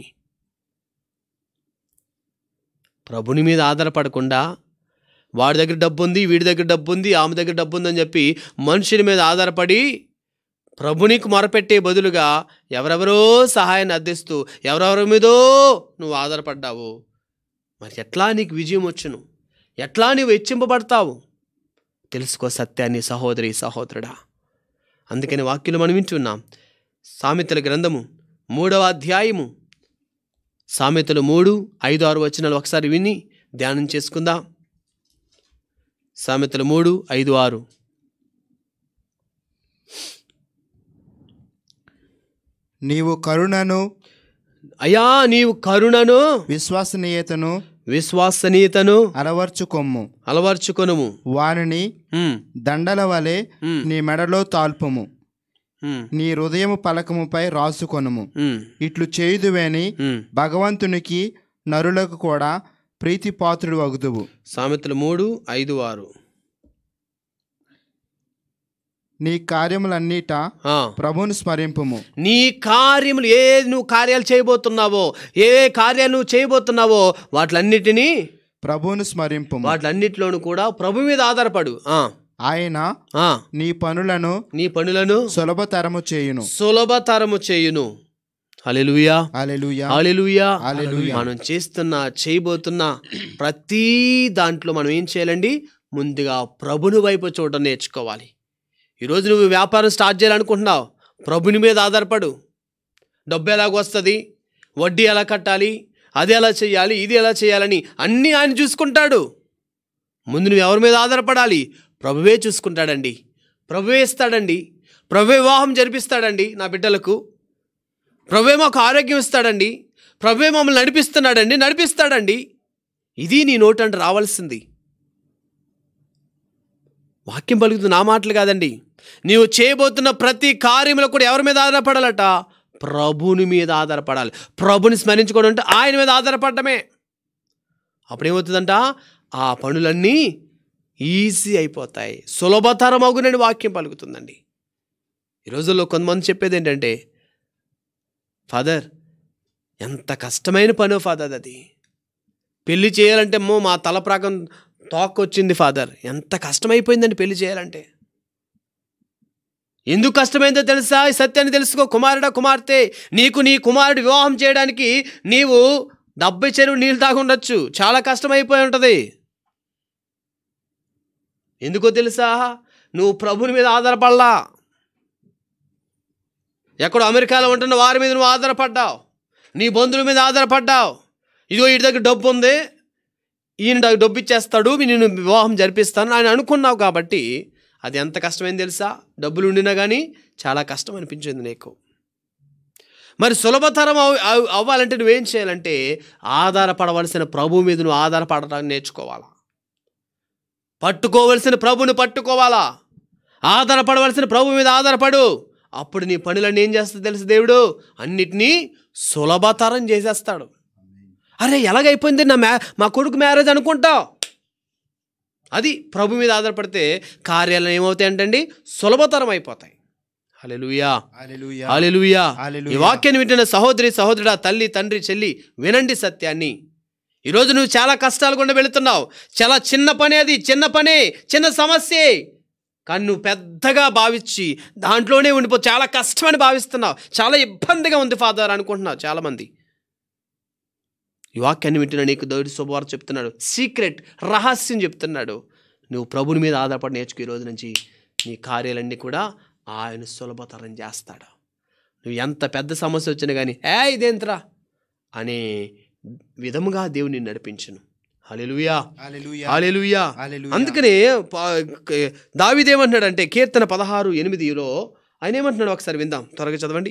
ప్రభుని మీద ఆధారపడకుండా వాడి దగ్గర డబ్బు ఉంది వీడి దగ్గర డబ్బు ఉంది ఆమె దగ్గర డబ్బు ఉందని చెప్పి మనుషుల మీద ఆధారపడి ప్రభునికి మొరపెట్టే బదులుగా ఎవరెవరో సహాయాన్ని అందిస్తూ ఎవరెవరి మీదో నువ్వు ఆధారపడ్డావు మరి ఎట్లా నీకు విజయం వచ్చును ఎట్లా నీవు హెచ్చింపబడతావు తెలుసుకో సత్యాన్ని సహోదరి సహోదరుడా అందుకని వాక్యులు మనం వింటున్నాం సామెతల గ్రంథము మూడవ అధ్యాయము సామెతలు మూడు ఐదు ఆరు వచనాలు ఒకసారి విని ధ్యానం చేసుకుందాం సామెతలు మూడు ఐదు ఆరు నీవు కరుణను అయా నీవు కరుణను విశ్వసనీయతను విశ్వసనీయతను అలవర్చుకొమ్ము అలవర్చుకొనుము వానిని ఉమ్, దండల వలె ఉమ్, నీ మెడలో తాల్పుము ఉమ్, నీ హృదయము పలకముపై రాసుకొనుము ఉమ్, ఇట్లు చేయుదువేని ఉమ్. భగవంతునికి నరులకు కూడా ప్రీతిపాత్రుడు వగుదువు సామెతలు మూడు ఐదు ఆరు నీ కార్యములన్నీట ఆ. ప్రభువును స్మరింపుము నీ కార్యములు ఏ నువ్వు కార్యాలు చేయబోతున్నావో ఏ కార్యాలు నువ్వు చేయబోతున్నావో వాటిలన్నిటినీ ప్రభువును స్మరింపుము వాటిలన్నిటిలోనూ కూడా ప్రభు మీద ఆధారపడు ఆ, ఆయన ఆ. నీ పనులను నీ పనులను సులభతరము చేయును సులభతరము చేయును హల్లెలూయా హల్లెలూయా హల్లెలూయా హల్లెలూయా. మనం చేస్తున్న చేయబోతున్న ప్రతి దాంట్లో మనం ఏం చేయాలండి ముందుగా ప్రభుని వైపు చూడడం నేర్చుకోవాలి ఈరోజు నువ్వు వ్యాపారం స్టార్ట్ చేయాలనుకుంటున్నావు ప్రభుని మీద ఆధారపడు డబ్బు ఎలాగ వస్తుంది వడ్డీ ఎలా కట్టాలి అది ఎలా చేయాలి ఇది ఎలా చేయాలని అన్నీ ఆయన చూసుకుంటాడు ముందు నువ్వు ఎవరి మీద ఆధారపడాలి ప్రభువే చూసుకుంటాడండి ప్రభువే ఇస్తాడండి ప్రభువే వివాహం జరిపిస్తాడండి నా బిడ్డలకు ప్రభువే మాకు ఆరోగ్యం ఇస్తాడండి ప్రభువే మమ్మల్ని నడిపిస్తున్నాడండి నడిపిస్తాడండి ఇది నీ నోటంట రావాల్సింది వాక్యం పలుకుతుంది నా మాటలు కాదండి నీవు చేయబోతున్న ప్రతి కార్యంలో కూడా ఎవరి మీద ఆధారపడాలట ప్రభుని మీద ఆధారపడాలి ప్రభుని స్మరించుకోవడం అంటే ఆయన మీద ఆధారపడటమే అప్పుడేమవుతుందంట ఆ పనులన్నీ ఈజీ అయిపోతాయి సులభతరం అగునని వాక్యం పలుకుతుందండి ఈ రోజుల్లో కొంతమంది చెప్పేది ఏంటంటే ఫాదర్ ఎంత కష్టమైన పనో ఫాదర్ అది పెళ్లి చేయాలంటే అమ్మో మా తల ప్రాకం తోక్కొచ్చింది ఫాదర్ ఎంత కష్టమైపోయిందండి పెళ్లి చేయాలంటే ఎందుకు కష్టమైందో తెలుసా ఈ సత్యాన్ని తెలుసుకో కుమారుడా కుమార్తె నీకు నీ కుమారుడు వివాహం చేయడానికి నీవు డెబ్బై చెరువు నీళ్ళు తాగుండొచ్చు చాలా కష్టమైపోయి ఉంటుంది ఎందుకో తెలుసా నువ్వు ప్రభుని మీద ఆధారపడలా ఎక్కడో అమెరికాలో ఉంటున్న వారి మీద నువ్వు ఆధారపడ్డావు నీ బంధువుల మీద ఆధారపడ్డావు ఇదిగో వీడి దగ్గర డబ్బు ఉంది ఈయన నాకు డబ్బు ఇచ్చేస్తాడు నేను వివాహం జరిపిస్తాను అని అనుకున్నావు కాబట్టి అది ఎంత కష్టమైంది తెలుసా డబ్బులు ఉండినా కానీ చాలా కష్టం అనిపించింది నీకు మరి సులభతరం అవ్- అవ్- అవ్వాలంటే నువ్వేం చేయాలంటే ఆధారపడవలసిన ప్రభు మీద నువ్వు ఆధారపడటాన్ని నేర్చుకోవాలా పట్టుకోవలసిన ప్రభుని పట్టుకోవాలా ఆధారపడవలసిన ప్రభు మీద ఆధారపడు అప్పుడు నీ పనులన్నీ ఏం చేస్తుంది తెలుసు దేవుడు అన్నిటినీ సులభతరం చేసేస్తాడు అరే ఎలాగైపోయింది నా మ్యా మా కొడుకు మ్యారేజ్ అనుకుంటావు అది ప్రభు మీద ఆధారపడితే కార్యాలు ఏమవుతాయి అంటండి సులభతరం అయిపోతాయి హల్లెలూయా హల్లెలూయా. హల్లెలూయా హల్లెలూయా. ఈ వాక్యాన్ని వింటున్న సహోదరి సహోదరుడా తల్లి తండ్రి చెల్లి వినండి సత్యాన్ని ఈరోజు నువ్వు చాలా కష్టాలు గుండా వెళుతున్నావు చాలా చిన్న పని అది చిన్న పనే చిన్న సమస్యే కానీ నువ్వు పెద్దగా భావించి దాంట్లోనే ఉండిపో చాలా కష్టమని భావిస్తున్నావు చాలా ఇబ్బందిగా ఉంది ఫాదర్ అనుకుంటున్నావు చాలామంది ఈ వాక్యాన్ని వింటున్న నీకు దౌడి శుభవార్త చెప్తున్నాడు సీక్రెట్ రహస్యం చెప్తున్నాడు నువ్వు ప్రభుని మీద ఆధారపడి నేర్చుకో ఈ రోజు నుంచి నీ కార్యాలన్నీ కూడా ఆయన సులభతరం చేస్తాడు నువ్వు ఎంత పెద్ద సమస్య వచ్చినా కానీ ఏ ఇదేంట్రా అనే విధముగా దేవుని నడిపించును హల్లెలూయా హల్లెలూయా. హల్లెలూయా హల్లెలూయా. అందుకనే ప- దావీదేమంటున్నాడంటే కీర్తన పదహారు ఎనిమిదిలో ఆయన ఏమంటున్నాడు ఒకసారి విందాం త్వరగా చదవండి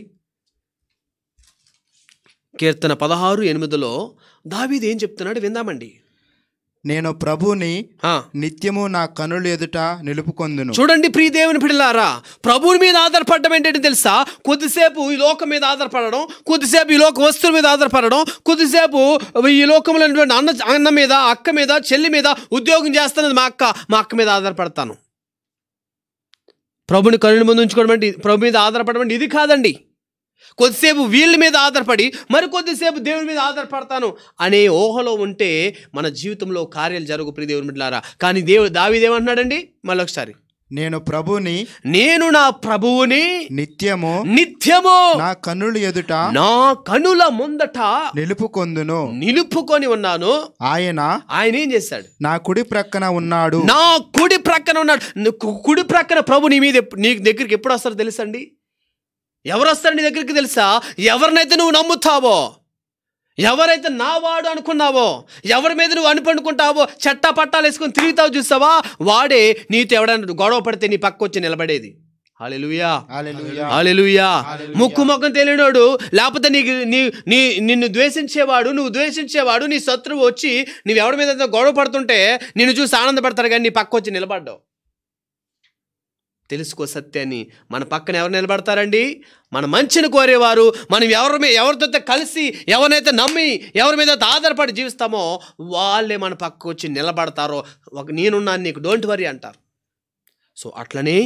కీర్తన పదహారు ఎనిమిదిలో దావీది ఏం చెప్తున్నాడు విందామండి నేను ప్రభుని ఆ, నిత్యము నా కనుల ఎదుట నిలుపుకొందును చూడండి ప్రియ దేవుని పిడలారా ప్రభువుని మీద ఆధారపడడం ఏంటంటే తెలుసా కొద్దిసేపు ఈ లోకం మీద ఆధారపడడం కొద్దిసేపు ఈ లోక వస్తువుల మీద ఆధారపడడం కొద్దిసేపు ఈ లోకంలో ఉన్నటువంటి అన్న అన్న మీద అక్క మీద చెల్లి మీద ఉద్యోగం చేస్తున్నది మా అక్క మా అక్క మీద ఆధారపడతాను ప్రభుని కళ్ళు ముందు ఉంచుకోవడం అంటే ప్రభు మీద ఆధారపడడం అంటే ఇది కాదండి కొద్దిసేపు వీళ్ళ మీద ఆధారపడి మరి కొద్దిసేపు దేవుని మీద ఆధారపడతాను అనే ఊహలో ఉంటే మన జీవితంలో కార్యాలు జరుగు ప్రియ దేవుని బిడ్డలారా కానీ దేవుడు దావీదేమంటున్నాడండి మళ్ళీ ఒకసారి నేను ప్రభుని నేను నా ప్రభువుని నిత్యము నిత్యము నా కన్నుల ఎదుట నా కనుల ముందట నిలుపుకొందును నిలుపుకొని ఉన్నాను ఆయన ఆయన ఏం చేశాడు నా కుడి ప్రక్కన ఉన్నాడు నా కుడి ప్రక్కన ఉన్నాడు ను- కు- కుడి ప్రక్కన ప్రభు నీ మీద ఎప్పు- నీ దగ్గరికి ఎప్పుడు వస్తారో తెలుసండి ఎవరు వస్తారు నీ దగ్గరికి తెలుసా ఎవరినైతే నువ్వు నమ్ముతావో ఎవరైతే నా వాడు అనుకున్నావో ఎవరి మీద నువ్వు అనుపనుకుంటావో చట్టా పట్టాలు వేసుకొని తిరుగుతావు చూస్తావా వాడే నీతో ఎవడైనా గొడవ పడితే నీ పక్క వచ్చి నిలబడేది హాలెలుయా హల్లెలూయా. హాలెలుయా హల్లెలూయా. ముక్కు ముఖం తెలియనోడు లేకపోతే నీకు నీ నీ నిన్ను ద్వేషించేవాడు నువ్వు ద్వేషించేవాడు నీ శత్రువు వచ్చి నువ్వు ఎవడి మీద అయితే గొడవ పడుతుంటే నిన్ను చూసి ఆనందపడతారు కానీ నీ పక్క వచ్చి నిలబడ్డావు తెలుసుకో సత్యాన్ని మన పక్కన ఎవరు నిలబడతారండి మన మంచిని కోరేవారు మనం ఎవరి మీద ఎవరితో అయితే కలిసి ఎవరినైతే నమ్మి ఎవరి మీద అయితే ఆధారపడి జీవిస్తామో వాళ్ళే మన పక్క వచ్చి నిలబడతారో ఒక నేనున్నాను నీకు డోంట్ వరీ అంటారు సో అట్లనే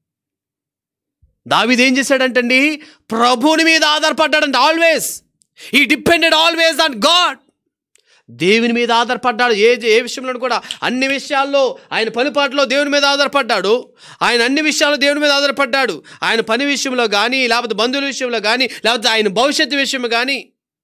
దావీదు ఏం చేశాడంటండి ప్రభుని మీద ఆధారపడ్డాడంట always he depended always on God దేవుని మీద ఆధారపడ్డాడు ఏ ఏ విషయంలో కూడా అన్ని విషయాల్లో ఆయన పనిపాట్లో దేవుని మీద ఆధారపడ్డాడు ఆయన అన్ని విషయాల్లో దేవుని మీద ఆధారపడ్డాడు ఆయన పని విషయంలో కానీ లేకపోతే బంధువుల విషయంలో కానీ లేకపోతే ఆయన భవిష్యత్తు విషయంలో కానీ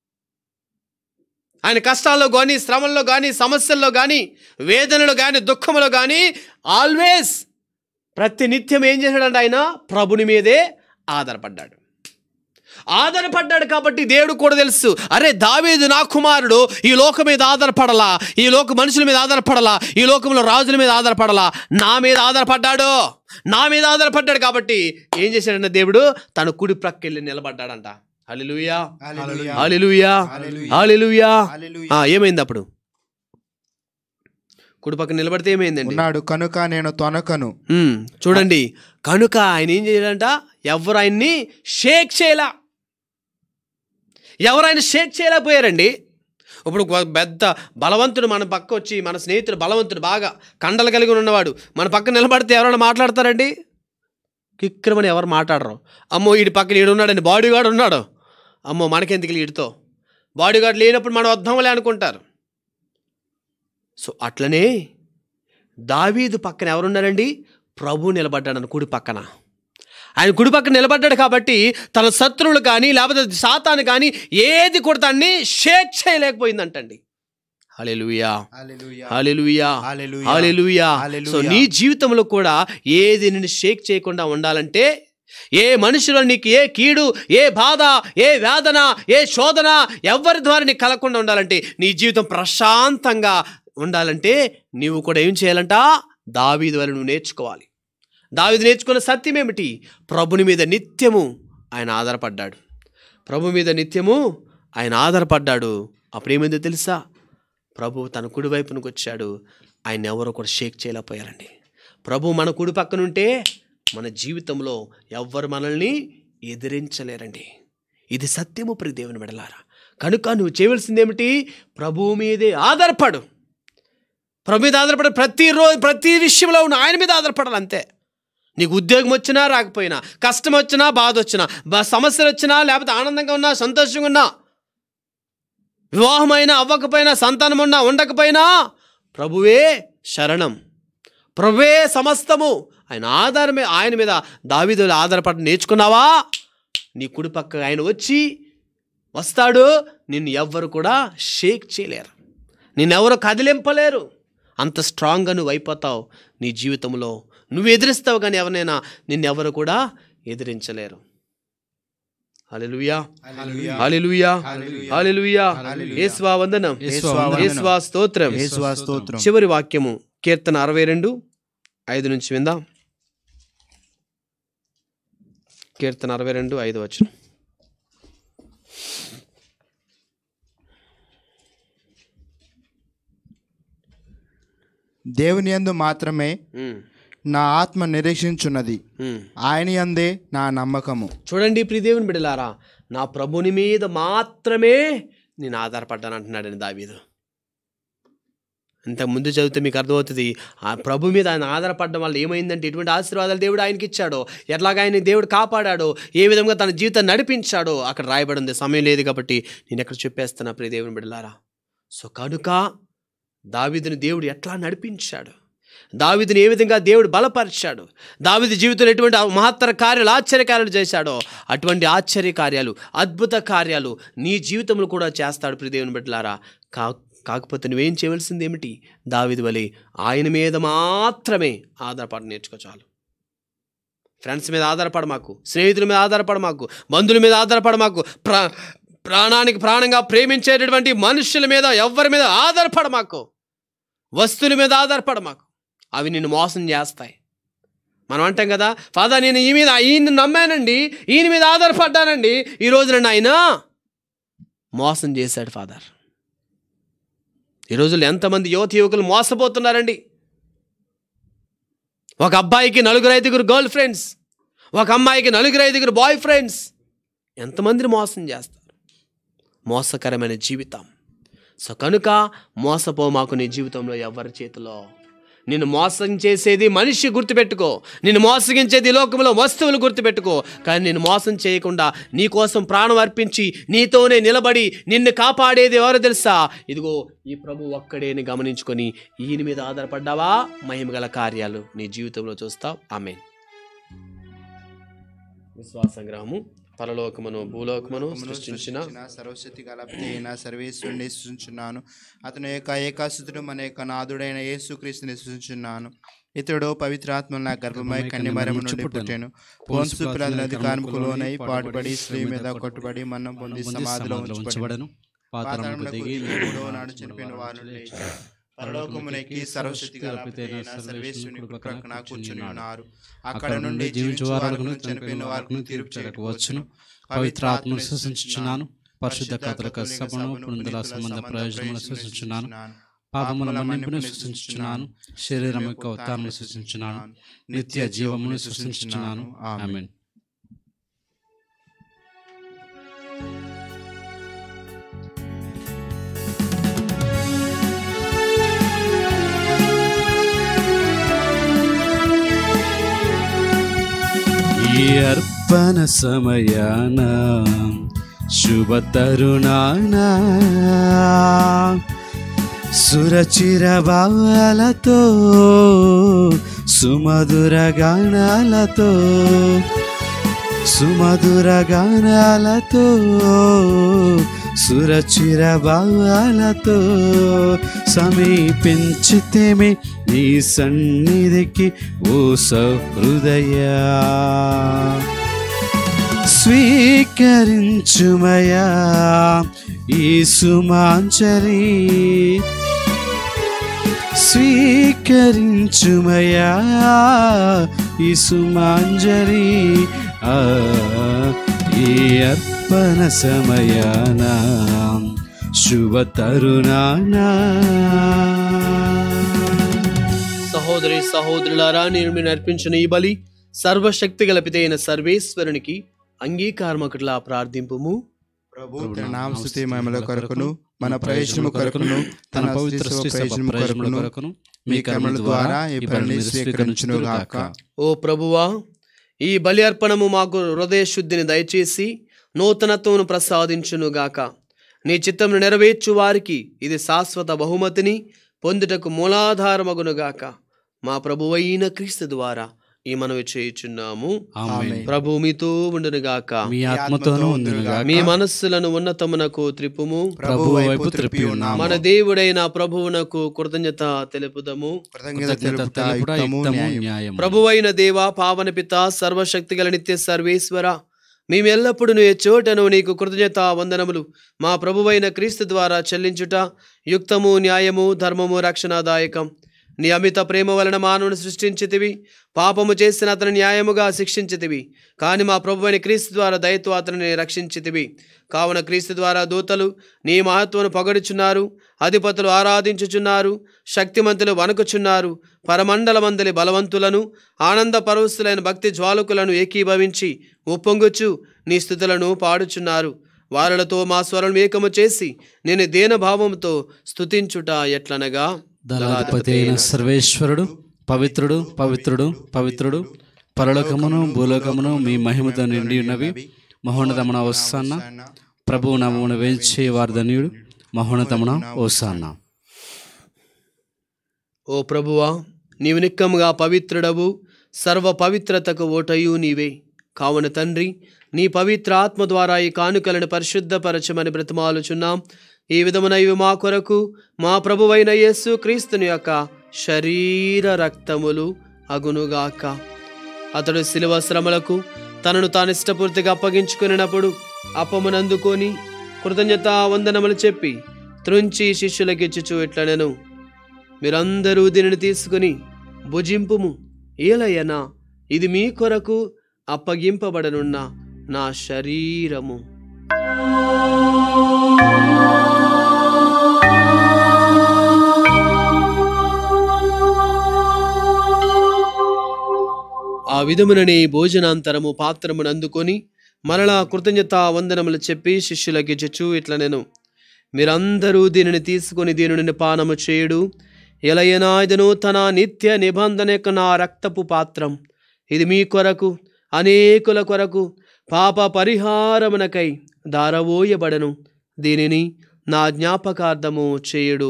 ఆయన కష్టాల్లో కానీ శ్రమల్లో కానీ సమస్యల్లో కానీ వేదనలో కానీ దుఃఖంలో కానీ ఆల్వేస్ ప్రతి నిత్యం ఏం చేశాడంటే ఆయన ప్రభుని మీదే ఆధారపడ్డాడు ఆధారపడ్డాడు కాబట్టి దేవుడు కూడా తెలుసు అరే దావీదు నా కుమారుడు ఈ లోకం మీద ఆధారపడలా ఈ లోక మనుషుల మీద ఆధారపడలా ఈ లోకంలో రాజుల మీద ఆధారపడలా నా మీద ఆధారపడ్డాడు నా మీద ఆధారపడ్డాడు కాబట్టి ఏం చేశాడంటే దేవుడు తన కుడి ప్రక్కెళ్ళి నిలబడ్డాడంట హల్లెలూయా హల్లెలూయా. Hallelujah hallelujah. హల్లెలూయా హల్లెలూయా. ఆ, ఏమైంది అప్పుడు కుడి పక్కన నిలబడితే ఏమైందండి ఉన్నాడు కనుక నేను తొనకను ఉమ్, చూడండి కనుక ఆయన ఏం చేయాలంట ఎవరు ఆయన్ని షేక్ చేయలా ఎవరు ఆయన షేక్ చేయలేకపోయారండి ఇప్పుడు ఒక పెద్ద బలవంతుడు మన పక్క వచ్చి మన స్నేహితుడు బలవంతుడు బాగా కండలు కలిగి ఉన్నవాడు మన పక్క నిలబడితే ఎవరైనా మాట్లాడతారండి కిక్రమని ఎవరు మాట్లాడరు అమ్మో వీడి పక్కన ఈడు ఉన్నాడండి బాడీ గార్డ్ ఉన్నాడు అమ్మో మనకెందుకు వీడితో బాడీ గార్డ్ లేనప్పుడు మనం వద్దాంలే అనుకుంటారు సో అట్లనే దావీదు పక్కన ఎవరున్నారండి ప్రభు నిలబడ్డాడు కుడి పక్కన ఆయన కుడి పక్కన నిలబడ్డాడు కాబట్టి తన శత్రువులు కానీ లేకపోతే సాతాను కానీ ఏది కూడా దాన్ని షేక్ చేయలేకపోయిందంటండి హల్లెలూయా హల్లెలూయా. Hallelujah hallelujah. హల్లెలూయా హల్లెలూయా. సో నీ జీవితంలో కూడా ఏది నిన్ను షేక్ చేయకుండా ఉండాలంటే ఏ మనుషులు నీకు ఏ కీడు ఏ బాధ ఏ వేదన ఏ శోధన ఎవరి ద్వారా నీకు కలగకుండా ఉండాలంటే నీ జీవితం ప్రశాంతంగా ఉండాలంటే నీవు కూడా ఏం చేయాలంట దావీదు వల్ల నువ్వు నేర్చుకోవాలి దావీదు నేర్చుకున్న సత్యం ఏమిటి ప్రభుని మీద నిత్యము ఆయన ఆధారపడ్డాడు ప్రభు మీద నిత్యము ఆయన ఆధారపడ్డాడు అప్పుడు ఏమైందో తెలుసా ప్రభు తన కుడి వైపునకు వచ్చాడు ఆయన ఎవరు కూడా షేక్ చేయలేకపోయారండి ప్రభు మన కుడి పక్కనుంటే మన జీవితంలో ఎవ్వరు మనల్ని ఎదిరించలేరండి ఇది సత్యము ప్రియ దేవుని మెడలారా కనుక నువ్వు చేయవలసింది ఏమిటి ప్రభువు మీదే ఆధారపడు ప్రభు మీద ఆధారపడ ప్రతిరోజు ప్రతి విషయంలో ఉన్న ఆయన మీద ఆధారపడాలి అంతే నీకు ఉద్యోగం వచ్చినా రాకపోయినా కష్టం వచ్చినా బాధ వచ్చినా బ- సమస్యలు వచ్చినా లేకపోతే ఆనందంగా ఉన్నా సంతోషంగా ఉన్నా వివాహమైనా అవ్వకపోయినా సంతానం ఉన్నా ఉండకపోయినా ప్రభువే శరణం ప్రభువే సమస్తము ఆయన ఆధారమే ఆయన మీద దావిదులు ఆధారపడి నేర్చుకున్నావా నీ కుడి పక్క ఆయన వచ్చి వస్తాడు నిన్ను ఎవ్వరు కూడా షేక్ చేయలేరు నిన్నెవరు కదిలింపలేరు అంత స్ట్రాంగ్గా నువ్వు అయిపోతావు నీ జీవితంలో నువ్వు ఎదిరిస్తావు కానీ ఎవరినైనా నిన్నెవరు కూడా ఎదిరించలేరు హల్లెలూయా హల్లెలూయా. Hallelujah hallelujah. హల్లెలూయా హల్లెలూయా. యేసువా వందనం యేసువా వందనం. యేసువా స్తోత్రం యేసువా స్తోత్రం చివరి వాక్యము కీర్తన అరవై రెండు ఐదు నుంచి విందాం కీర్తన అరవై రెండు ఐదు వచ్చిన దేవుని యందు మాత్రమే నా ఆత్మ నిరీక్షించున్నది ఆయన యందే నా నమ్మకము చూడండి ప్రియదేవుని బిడలారా నా ప్రభుని మీద మాత్రమే నేను ఆధారపడ్డాను అంటున్నాడని దావీదు ఇంతకు ముందు చదివితే మీకు అర్థమవుతుంది ఆ ప్రభు మీద ఆయన ఆధారపడడం వల్ల ఏమైందంటే ఎటువంటి ఆశీర్వాదాలు దేవుడు ఆయనకి ఇచ్చాడో ఎట్లాగా ఆయన దేవుడు కాపాడాడో ఏ విధంగా తన జీవితాన్ని నడిపించాడో అక్కడ రాయబడి ఉంది సమయం లేదు కాబట్టి నేను ఎక్కడ చెప్పేస్తున్నా ప్రియ దేవుని బిడ్డలారా సో కనుక దావీదుని దేవుడు ఎట్లా నడిపించాడు దావీదుని ఏ విధంగా దేవుడు బలపరిచాడు దావీదు జీవితంలో ఎటువంటి మహత్తర కార్యాలు ఆశ్చర్య కార్యాలు చేశాడో అటువంటి ఆశ్చర్య కార్యాలు అద్భుత కార్యాలు నీ జీవితంలో కూడా చేస్తాడు ప్రియ దేవుని బిడ్డలారా కా కాకపోతే నువ్వేం చేయవలసింది ఏమిటి దావీదు వలె ఆయన మీద మాత్రమే ఆధారపడ నేర్చుకో చాలు ఫ్రెండ్స్ మీద ఆధారపడ మాకు స్నేహితుల మీద ఆధారపడ మాకు బంధువుల మీద ఆధారపడ మాకు ప్రా ప్రాణానికి ప్రాణంగా ప్రేమించేటటువంటి మనుషుల మీద ఎవరి మీద ఆధారపడ మాకు వస్తువుల మీద ఆధారపడ మాకు అవి నిన్ను మోసం చేస్తాయి మనం అంటాం కదా ఫాదర్ నేను ఈ మీద ఈయన నమ్మానండి ఈయన మీద ఆధారపడ్డానండి ఈ రోజు నన్ను ఆయన మోసం చేశాడు ఫాదర్ ఈ రోజుల్లో ఎంతమంది యువత యువకులు మోసపోతున్నారండి ఒక అబ్బాయికి నలుగురు ఐదుగురు గర్ల్ ఫ్రెండ్స్ ఒక అమ్మాయికి నలుగురు ఐదుగురు బాయ్ ఫ్రెండ్స్ ఎంతమందిని మోసం చేస్తారు మోసకరమైన జీవితం సో కనుక మోసపో మాకు నీ జీవితంలో ఎవరి చేతిలో నిన్ను మోసం చేసేది మనిషి గుర్తుపెట్టుకో నిన్ను మోసగించేది ఈ లోకంలో వస్తువులు గుర్తుపెట్టుకో కానీ నిన్ను మోసం చేయకుండా నీ కోసం ప్రాణం అర్పించి నీతోనే నిలబడి నిన్ను కాపాడేది ఎవరు తెలుసా ఇదిగో ఈ ప్రభు ఒక్కడేని గమనించుకొని ఈయన మీద ఆధారపడ్డావా మహిమగల కార్యాలు నీ జీవితంలో చూస్తావు ఆమె విశ్వాసంగ్రహము పరలోకమును భూలోకమును సృష్టించిన సర్వశక్తి గల అయిన సర్వేశ్వరుని సృష్టించున్నాను అతను యొక్క ఏకాసుతుడు మన యొక్క నాదుడైన యేసుక్రీస్తుని సృష్టించున్నాను ఇతడు పవిత్రాత్మ నా గర్భమై కన్యమరము నుండి పుట్టాను పోన్సు పిల్లల అధికారంకు లోనై పాటుపడి స్త్రీ మీద కొట్టుబడి మన్నం పొంది సమాధిలో ఉంచబడను పాతాళమునకు దిగి మూడవ నాడు చనిపోయిన వారు లేచారు. పరలోకమునకి సర్వశక్తి గల పితైన సర్వేశ్వరుని కుడి ప్రక్కన కూర్చుని ఉన్నారు అక్కడ నుండి జీవించు వారును చనిపోయిన వారికి తీర్పు చేయకపోవచ్చును పవిత్రాత్మను సూచించుచున్నాను పరిశుద్ధ కథలకు సభను పుణ్యుల సంబంధ ప్రయోజనములు సూచించున్నాను పాపముల మన్నింపును సూచించుచున్నాను శరీరం యొక్క ఉత్తానమును సూచించున్నాను నిత్య జీవమును సృష్టించుచున్నాను ఆమెన్ ఈ అర్పణ సమయాన శుభ తరుణాన సురచిర భావాలతో సుమధుర గానాలతో సుమధుర గానాలతో సురచిర భావాలతో సమీపించితేమే నీ సన్నిధికి ఓ సహృదయా స్వీకరించుమయా ఈ సుమాంచరి స్వీకరించుమయా ఈ సుమాంజరి ఆ, ఈ అర్పణ సమయాన శుభ తరుణానా సహోదరి సహోదరులారా నేను మీరు అర్పించిన ఈ బలి సర్వశక్తి గలపితే అయిన సర్వేశ్వరునికి అంగీకారమకుట్లా ప్రార్థింపుము ప్రభు తన నామస్తుతి మహిమల కొరకును మన ప్రయోజనము కొరకును తన పవిత్ర ప్రయోజనము కొరకును కొరకును మీ కర్మల ద్వారా ఈ పనిని స్వీకరించును గాక ఓ ప్రభువా ఈ బలి అర్పణము మాకు హృదయ శుద్ధిని దయచేసి నూతనత్వమును ప్రసాదించును గాక నీ చిత్తమును నెరవేర్చు వారికి ఇది శాశ్వత బహుమతిని పొందుటకు మూలాధారమగును గాక మా ప్రభువైన క్రీస్తు ద్వారా ఈ మనవి చేయుచున్నాము ఆమేన్. ప్రభు మీతో ఉండును గాక మీ ఆత్మతోనూ ఉందిగా మీ మనస్సులను ఉన్నతమునకు త్రిప్పుము ప్రభు వైపు త్రిప్పి ఉన్నాము మన దేవుడైన ప్రభువునకు కృతజ్ఞత తెలుపుదము కృతజ్ఞత కృతజ్ఞత తెలుపుట తెలుపుట యుక్తము యుక్తము, న్యాయము. న్యాయము. ప్రభువైన దేవ పావన పిత సర్వశక్తి గల నిత్య సర్వేశ్వర మేమెల్లప్పుడూ ఏ చోటను నీకు కృతజ్ఞత వందనములు మా ప్రభువైన క్రీస్తు ద్వారా చెల్లించుట యుక్తము న్యాయము ధర్మము రక్షణాదాయకం నీ అమిత ప్రేమ వలన మానవుని సృష్టించితివి పాపము చేసిన అతని న్యాయముగా శిక్షించితివి కానీ మా ప్రభువైన క్రీస్తు ద్వారా దయతో అతనిని రక్షించితివి కావున క్రీస్తు ద్వారా దూతలు నీ మహత్వను పొగడుచున్నారు అధిపతులు ఆరాధించుచున్నారు శక్తిమంతులు వణుకుచున్నారు పరమండలమందలి బలవంతులను ఆనంద పరవశులైన భక్తి జ్వాలకులను ఏకీభవించి ఉప్పొంగుచు నీ స్థుతులను పాడుచున్నారు వారులతో మా స్వరం ఏకము చేసి నేను దేనభావంతో స్తుతించుట ఎట్లనగా దళాధిపతి అయిన సర్వేశ్వరుడు పవిత్రుడు పవిత్రుడు పవిత్రుడు పరలోకమును భూలోకమును మీ మహిమతో నిండి ఉన్నవి మహోన్నతమున వస్తాన్న ప్రభువు నమమును వేంచే వార్ధన్యుడు మహోన్నతమున ఓసాన్న ఓ ప్రభువా నీవు నిక్కముగా పవిత్రుడవు సర్వ పవిత్రతకు ఓటయు నీవే కావున తండ్రి నీ పవిత్ర ఆత్మ ద్వారా ఈ కానుకలను పరిశుద్ధపరచమని బ్రతిమాలుచున్నాం ఈ విధమున ఇవి మా కొరకు మా ప్రభువైన యేసు క్రీస్తుని యొక్క శరీర రక్తములు అగునుగాక అతడు శిలువ శ్రమలకు తనను తాను ఇష్టపూర్తిగా అప్పగించుకున్నప్పుడు అప్పమునందుకొని కృతజ్ఞత వందనములు చెప్పి త్రుంచి శిష్యులకిచ్చుచు ఇట్లనెను మీరందరూ దీనిని తీసుకుని భుజింపుము ఏలయనా ఇది మీ కొరకు అప్పగింపబడనున్న నా శరీరము ఆ విధముననే భోజనాంతరము పాత్రమును అందుకొని మరలా కృతజ్ఞత వందనములు చెప్పి శిష్యులకి చెచ్చు ఇట్లా నేను మీరందరూ దీనిని తీసుకొని దీనిని పానము చేయుడు ఎలయనాయుధను తన నిత్య నిబంధన యొక్క నా రక్తపు పాత్రం ఇది మీ కొరకు అనేకుల కొరకు పాప పరిహారమునకై దారవోయబడను దీనిని నా జ్ఞాపకార్థము చేయుడు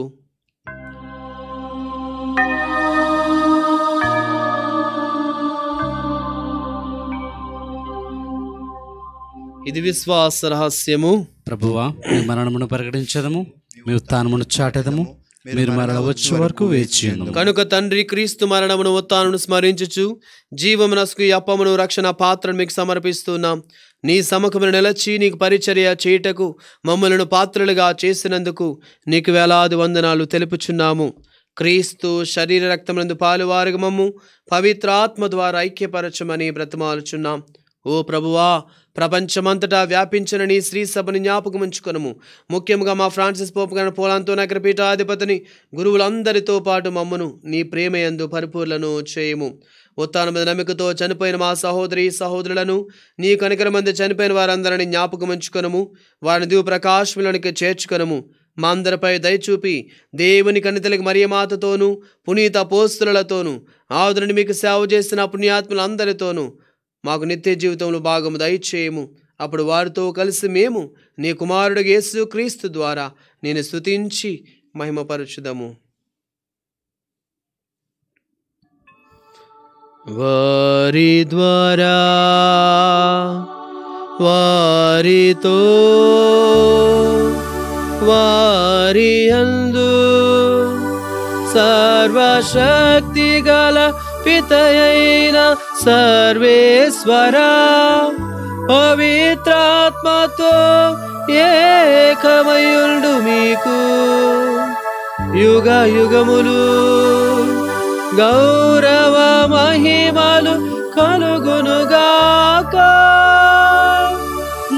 ఇది విశ్వాస రహస్యము ప్రభువా మీ మరణమును ప్రకటించదము మీ ఉత్థానమును చాటెదము మీరు మరల వచ్చే వరకు వేచి ఉందుము. కనుక తండ్రి క్రీస్తు మరణమును ఉత్తానను స్మరించుచు జీవమునస్కు ఈ అప్పమును రక్షణ పాత్రను మీకు సమర్పిస్తున్నాం నీ సముఖమును నిలచి నీకు పరిచర్య చేయుటకు మమ్మలను పాత్రలుగా చేసినందుకు నీకు వేలాది వందనాలు తెలుపుచున్నాము క్రీస్తు శరీర రక్తమునందు పాలువారుగా మమ్ము పవిత్ర ఆత్మ ద్వారా ఐక్యపరచమని బ్రతిమాలుచున్నాం ఓ ప్రభువా ప్రపంచమంతటా వ్యాపించిన నీ శ్రీ సభను జ్ఞాపకం ఉంచుకొనము ముఖ్యంగా మా ఫ్రాన్సిస్ పోపు గారి పోలాంతో నగర పీఠాధిపతిని గురువులందరితో పాటు మమ్మను నీ ప్రేమయందు పరిపూర్లను చేయము ఉత్తాన మీద నమ్మికతో చనిపోయిన మా సహోదరి సహోదరులను నీ కనికర మంది చనిపోయిన వారందరిని జ్ఞాపకం ఉంచుకొనము వారిని దివు ప్రకాశములనికి చేర్చుకొనము మా అందరిపై దయచూపి దేవుని కన్నితలకి మరియమాతతోనూ పునీత పోస్తులతోనూ ఆదురుని మీకు సేవ చేసిన పుణ్యాత్ములందరితోనూ మాకు నిత్య జీవితంలో భాగము దయచేయము అప్పుడు వారితో కలిసి మేము నీ కుమారుడు యేసు క్రీస్తు ద్వారా నేను స్తుతించి మహిమపరచుదము వారి ద్వారా వారితో వారి అందు సర్వశక్తి గల పితయైన సర్వేశ్వర పవిత్రాత్మతో ఏకమయుండు మీకు యుగ యుగములు గౌరవ మహిమలు కలుగునుగాక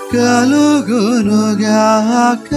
కలుగునుగాక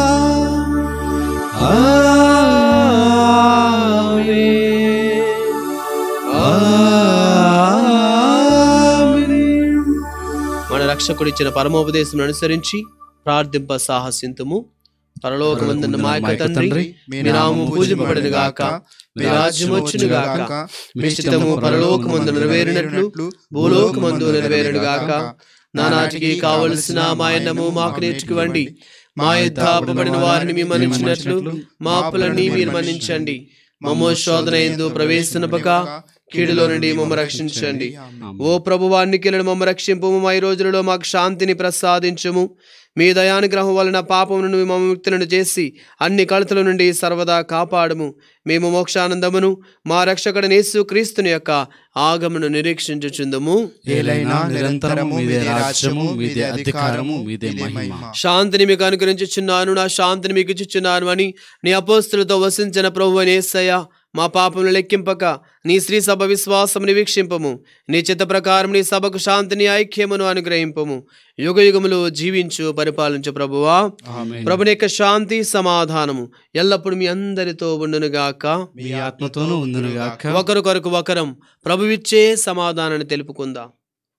మన రక్షకుడిచ్చిన పరమోపదేశం అనుసరించి ప్రార్థింప సాహసింతుము పరలోకమందున్న మా యొక్క తండ్రి మీ నామం పూజింపబడిన గాక మీ రాజ్యం వచ్చును గాక మీ చిత్తము పరలోకమందు నెరవేరినట్లు భూలోకమందు నెరవేరును గాక నానాటికి కావలసిన మా అన్నము మాకు నేర్చుకోండి మా యుద్ధ అప్పబడిన వారిని మీ మన్నించినట్లు మా అప్పులన్నీ మీరు మన్నించండి మమ్మో శోధన ఎందు ప్రవేశనపక కీడులో నుండి మమ్మ రక్షించండి ఓ ప్రభువాన్ని కిలను మమ్మ రక్షింపు మా ఈ రోజులలో మాకు శాంతిని ప్రసాదించుము మీ దయానుగ్రహం వలన పాపం నుండి మమ్మ ముక్తులను చేసి అన్ని కళతల నుండి సర్వదా కాపాడము మేము మోక్షానందమును మా రక్షకుడు యేసు క్రీస్తుని యొక్క ఆగమను నిరీక్షించుచుందము ఏలైనా నిరంతరము మీదే రాజ్యము మీదే అధికారము మీదే మహిమ శాంతిని మీకు అనుగ్రహించుచున్నాను నా శాంతిని మీకు ఇచ్చుచున్నాను అని నీ అపోస్తులతో వసించిన ప్రభు నేసయ్య మా పాపములు లెక్కింపక నీ శ్రీ సభ విశ్వాసముని వీక్షింపము నీ చిత్త ప్రకారం నీ సభకు శాంతిని ఐక్యమును అనుగ్రహింపము యుగ యుగములు జీవించు పరిపాలించు ప్రభువా ఆమేన్. ప్రభుని యొక్క శాంతి సమాధానము ఎల్లప్పుడు మీ అందరితో ఉండునుగాక మీ ఆత్మతోనూ ఉందునుగాక ఒకరు కొరకు ఒకరం ప్రభువిచ్చే సమాధానాన్ని తెలుపుకుందాం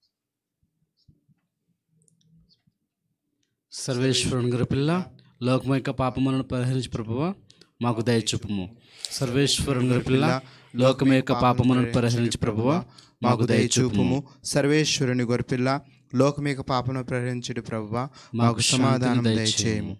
సర్వేశ్వరుని గారి పిల్ల లోకం యొక్క పాపములను పరిహరించి ప్రభువ మాకు దయచూపుము సర్వేశ్వరుని గారి పిల్ల లోకం యొక్క పాపములను పరిహరించి ప్రభువ మాకు దయచూపుము చూపుము సర్వేశ్వరుని గొర్పిల్ల లోకమేక పాపను ప్రహరించుడు ప్రభువ మాకు మాకు సమాధానం శాంతిని దయచేయము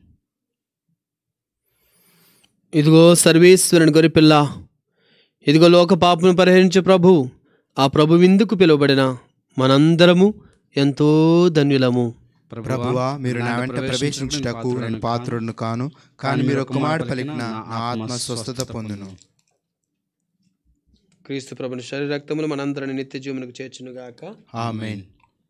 ఇదిగో సర్వేశ్వరుని గొరిపిల్ల ఇదిగో లోక పాపను పరిహరించే ప్రభు ఆ ప్రభు విందుకు పిలువబడిన మనందరము ఎంతో ధన్యులము ప్రభువా మీరు నా వెంట ప్రవేశించుటకు నేను పాత్రుడును కాను కానీ మీరు ఒక మాట పలికిన నా ఆత్మ స్వస్థత పొందును క్రీస్తు ప్రభుని శరీర రక్తములు మనందరిని నిత్య జీవనకు చేర్చునుగాక ఆమేన్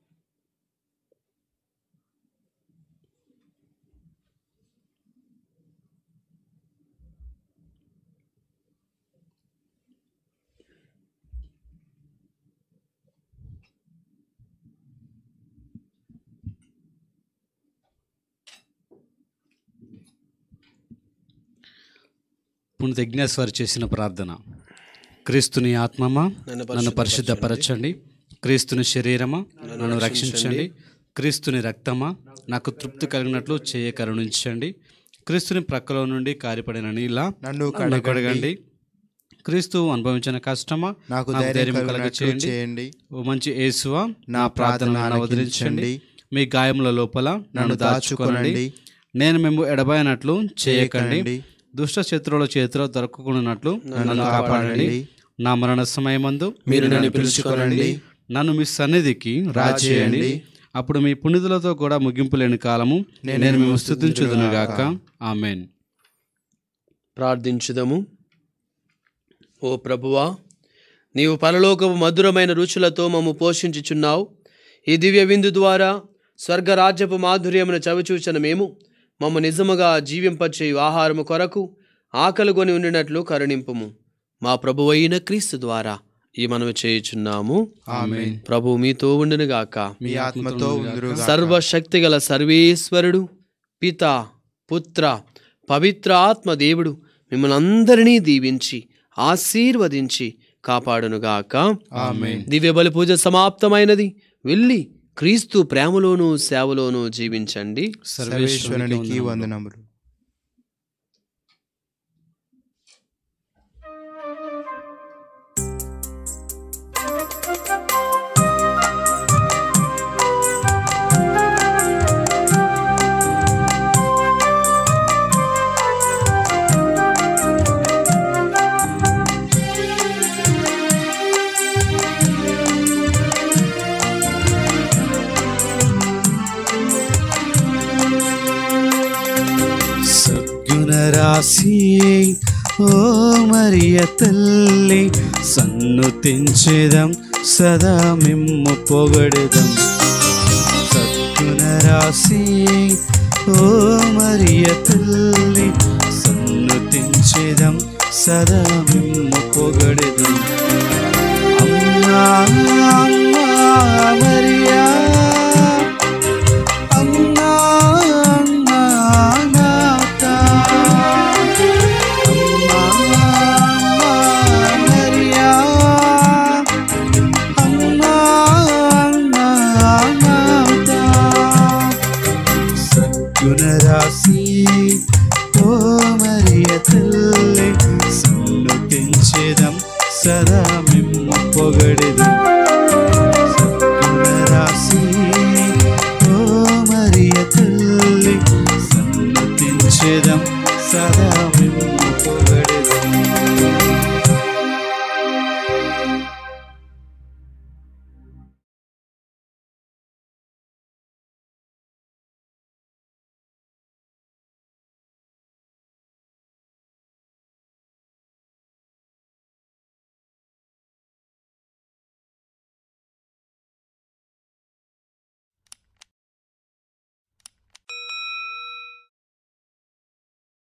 పుణ్య యజ్ఞేశ్వరి చేసిన ప్రార్థన క్రీస్తుని ఆత్మమా నన్ను నన్ను పరిశుద్ధపరచండి క్రీస్తుని శరీరమా నన్ను రక్షించండి క్రీస్తుని రక్తమా నాకు తృప్తి కలిగినట్లు చేయ కరుణించండి క్రీస్తుని ప్రక్కలో నుండి కారిపడిన నీళ్ళ నన్ను నన్ను కడగండి క్రీస్తు అనుభవించిన కష్టమా నాకు నాకు ధైర్యం ధైర్యం కలిగినట్లు కలగచేయండి. చేయండి ఓ మంచి యేసువా నా నా ప్రార్థన ప్రార్థనను వదిలించండి ఆలకించండి. మీ గాయముల లోపల నన్ను దాచుకోనండి దాచుకొనండి. నేను మేము ఎడబాయనట్లు చేయకండి చేయకండి. దుష్ట శత్రువుల చేతిలో దొరకకున్నట్లు నన్ను నన్ను కాపాడండి కాపాడండి. నా మరణ సమయమందు మీరు నన్ను పిలుచుకొనండి. నన్ను మీ సన్నిధికి రాచేయండి రాచేయండి. అప్పుడు మీ పుణితులతో కూడా ముగింపు లేని కాలము నేను నేను మేము మిమ్ము స్థుతించుదునుగాక స్తుతించుదునుగాక. ఆమెన్ ప్రార్థించుదము ఓ ప్రభువా నీవు పరలోకపు మధురమైన రుచులతో మమ్ము పోషించుచున్నావు ఈ దివ్య విందు ద్వారా స్వర్గరాజ్యపు మాధుర్యమును చవిచూచిన మేము మమ్మ నిజముగా జీవింపచేయు ఆహారము కొరకు ఆకలిగొని ఉండినట్లు కరుణింపుము మా ప్రభువైన క్రీస్తు ద్వారా ఈ మనవి చేయుచున్నాము ఆమేన్ ప్రభు మీతో ఉండునుగాక మీ ఆత్మతో ఉందురుగా సర్వశక్తిగల సర్వేశ్వరుడు పిత పుత్ర పవిత్ర ఆత్మ దేవుడు మిమ్మల్ని అందరినీ దీవించి ఆశీర్వదించి కాపాడునుగాక ఆమేన్ దివ్య బలి పూజ సమాప్తమైనది వెళ్ళి క్రీస్తు ప్రేమలోను సేవలోను జీవించండి సర్వేశ్వరునికి వందనములు సద్గుణరాశి ఓ మరియ తల్లి సన్నుతించేదం సదా మిమ్ము పొగడెదం సద్గుణరాశి ఓ మరియ తల్లి సన్నుతించేదం సదా మిమ్ము పొగడెదం అమ్మా అమ్మా మరియా అమ్మా నిన్ను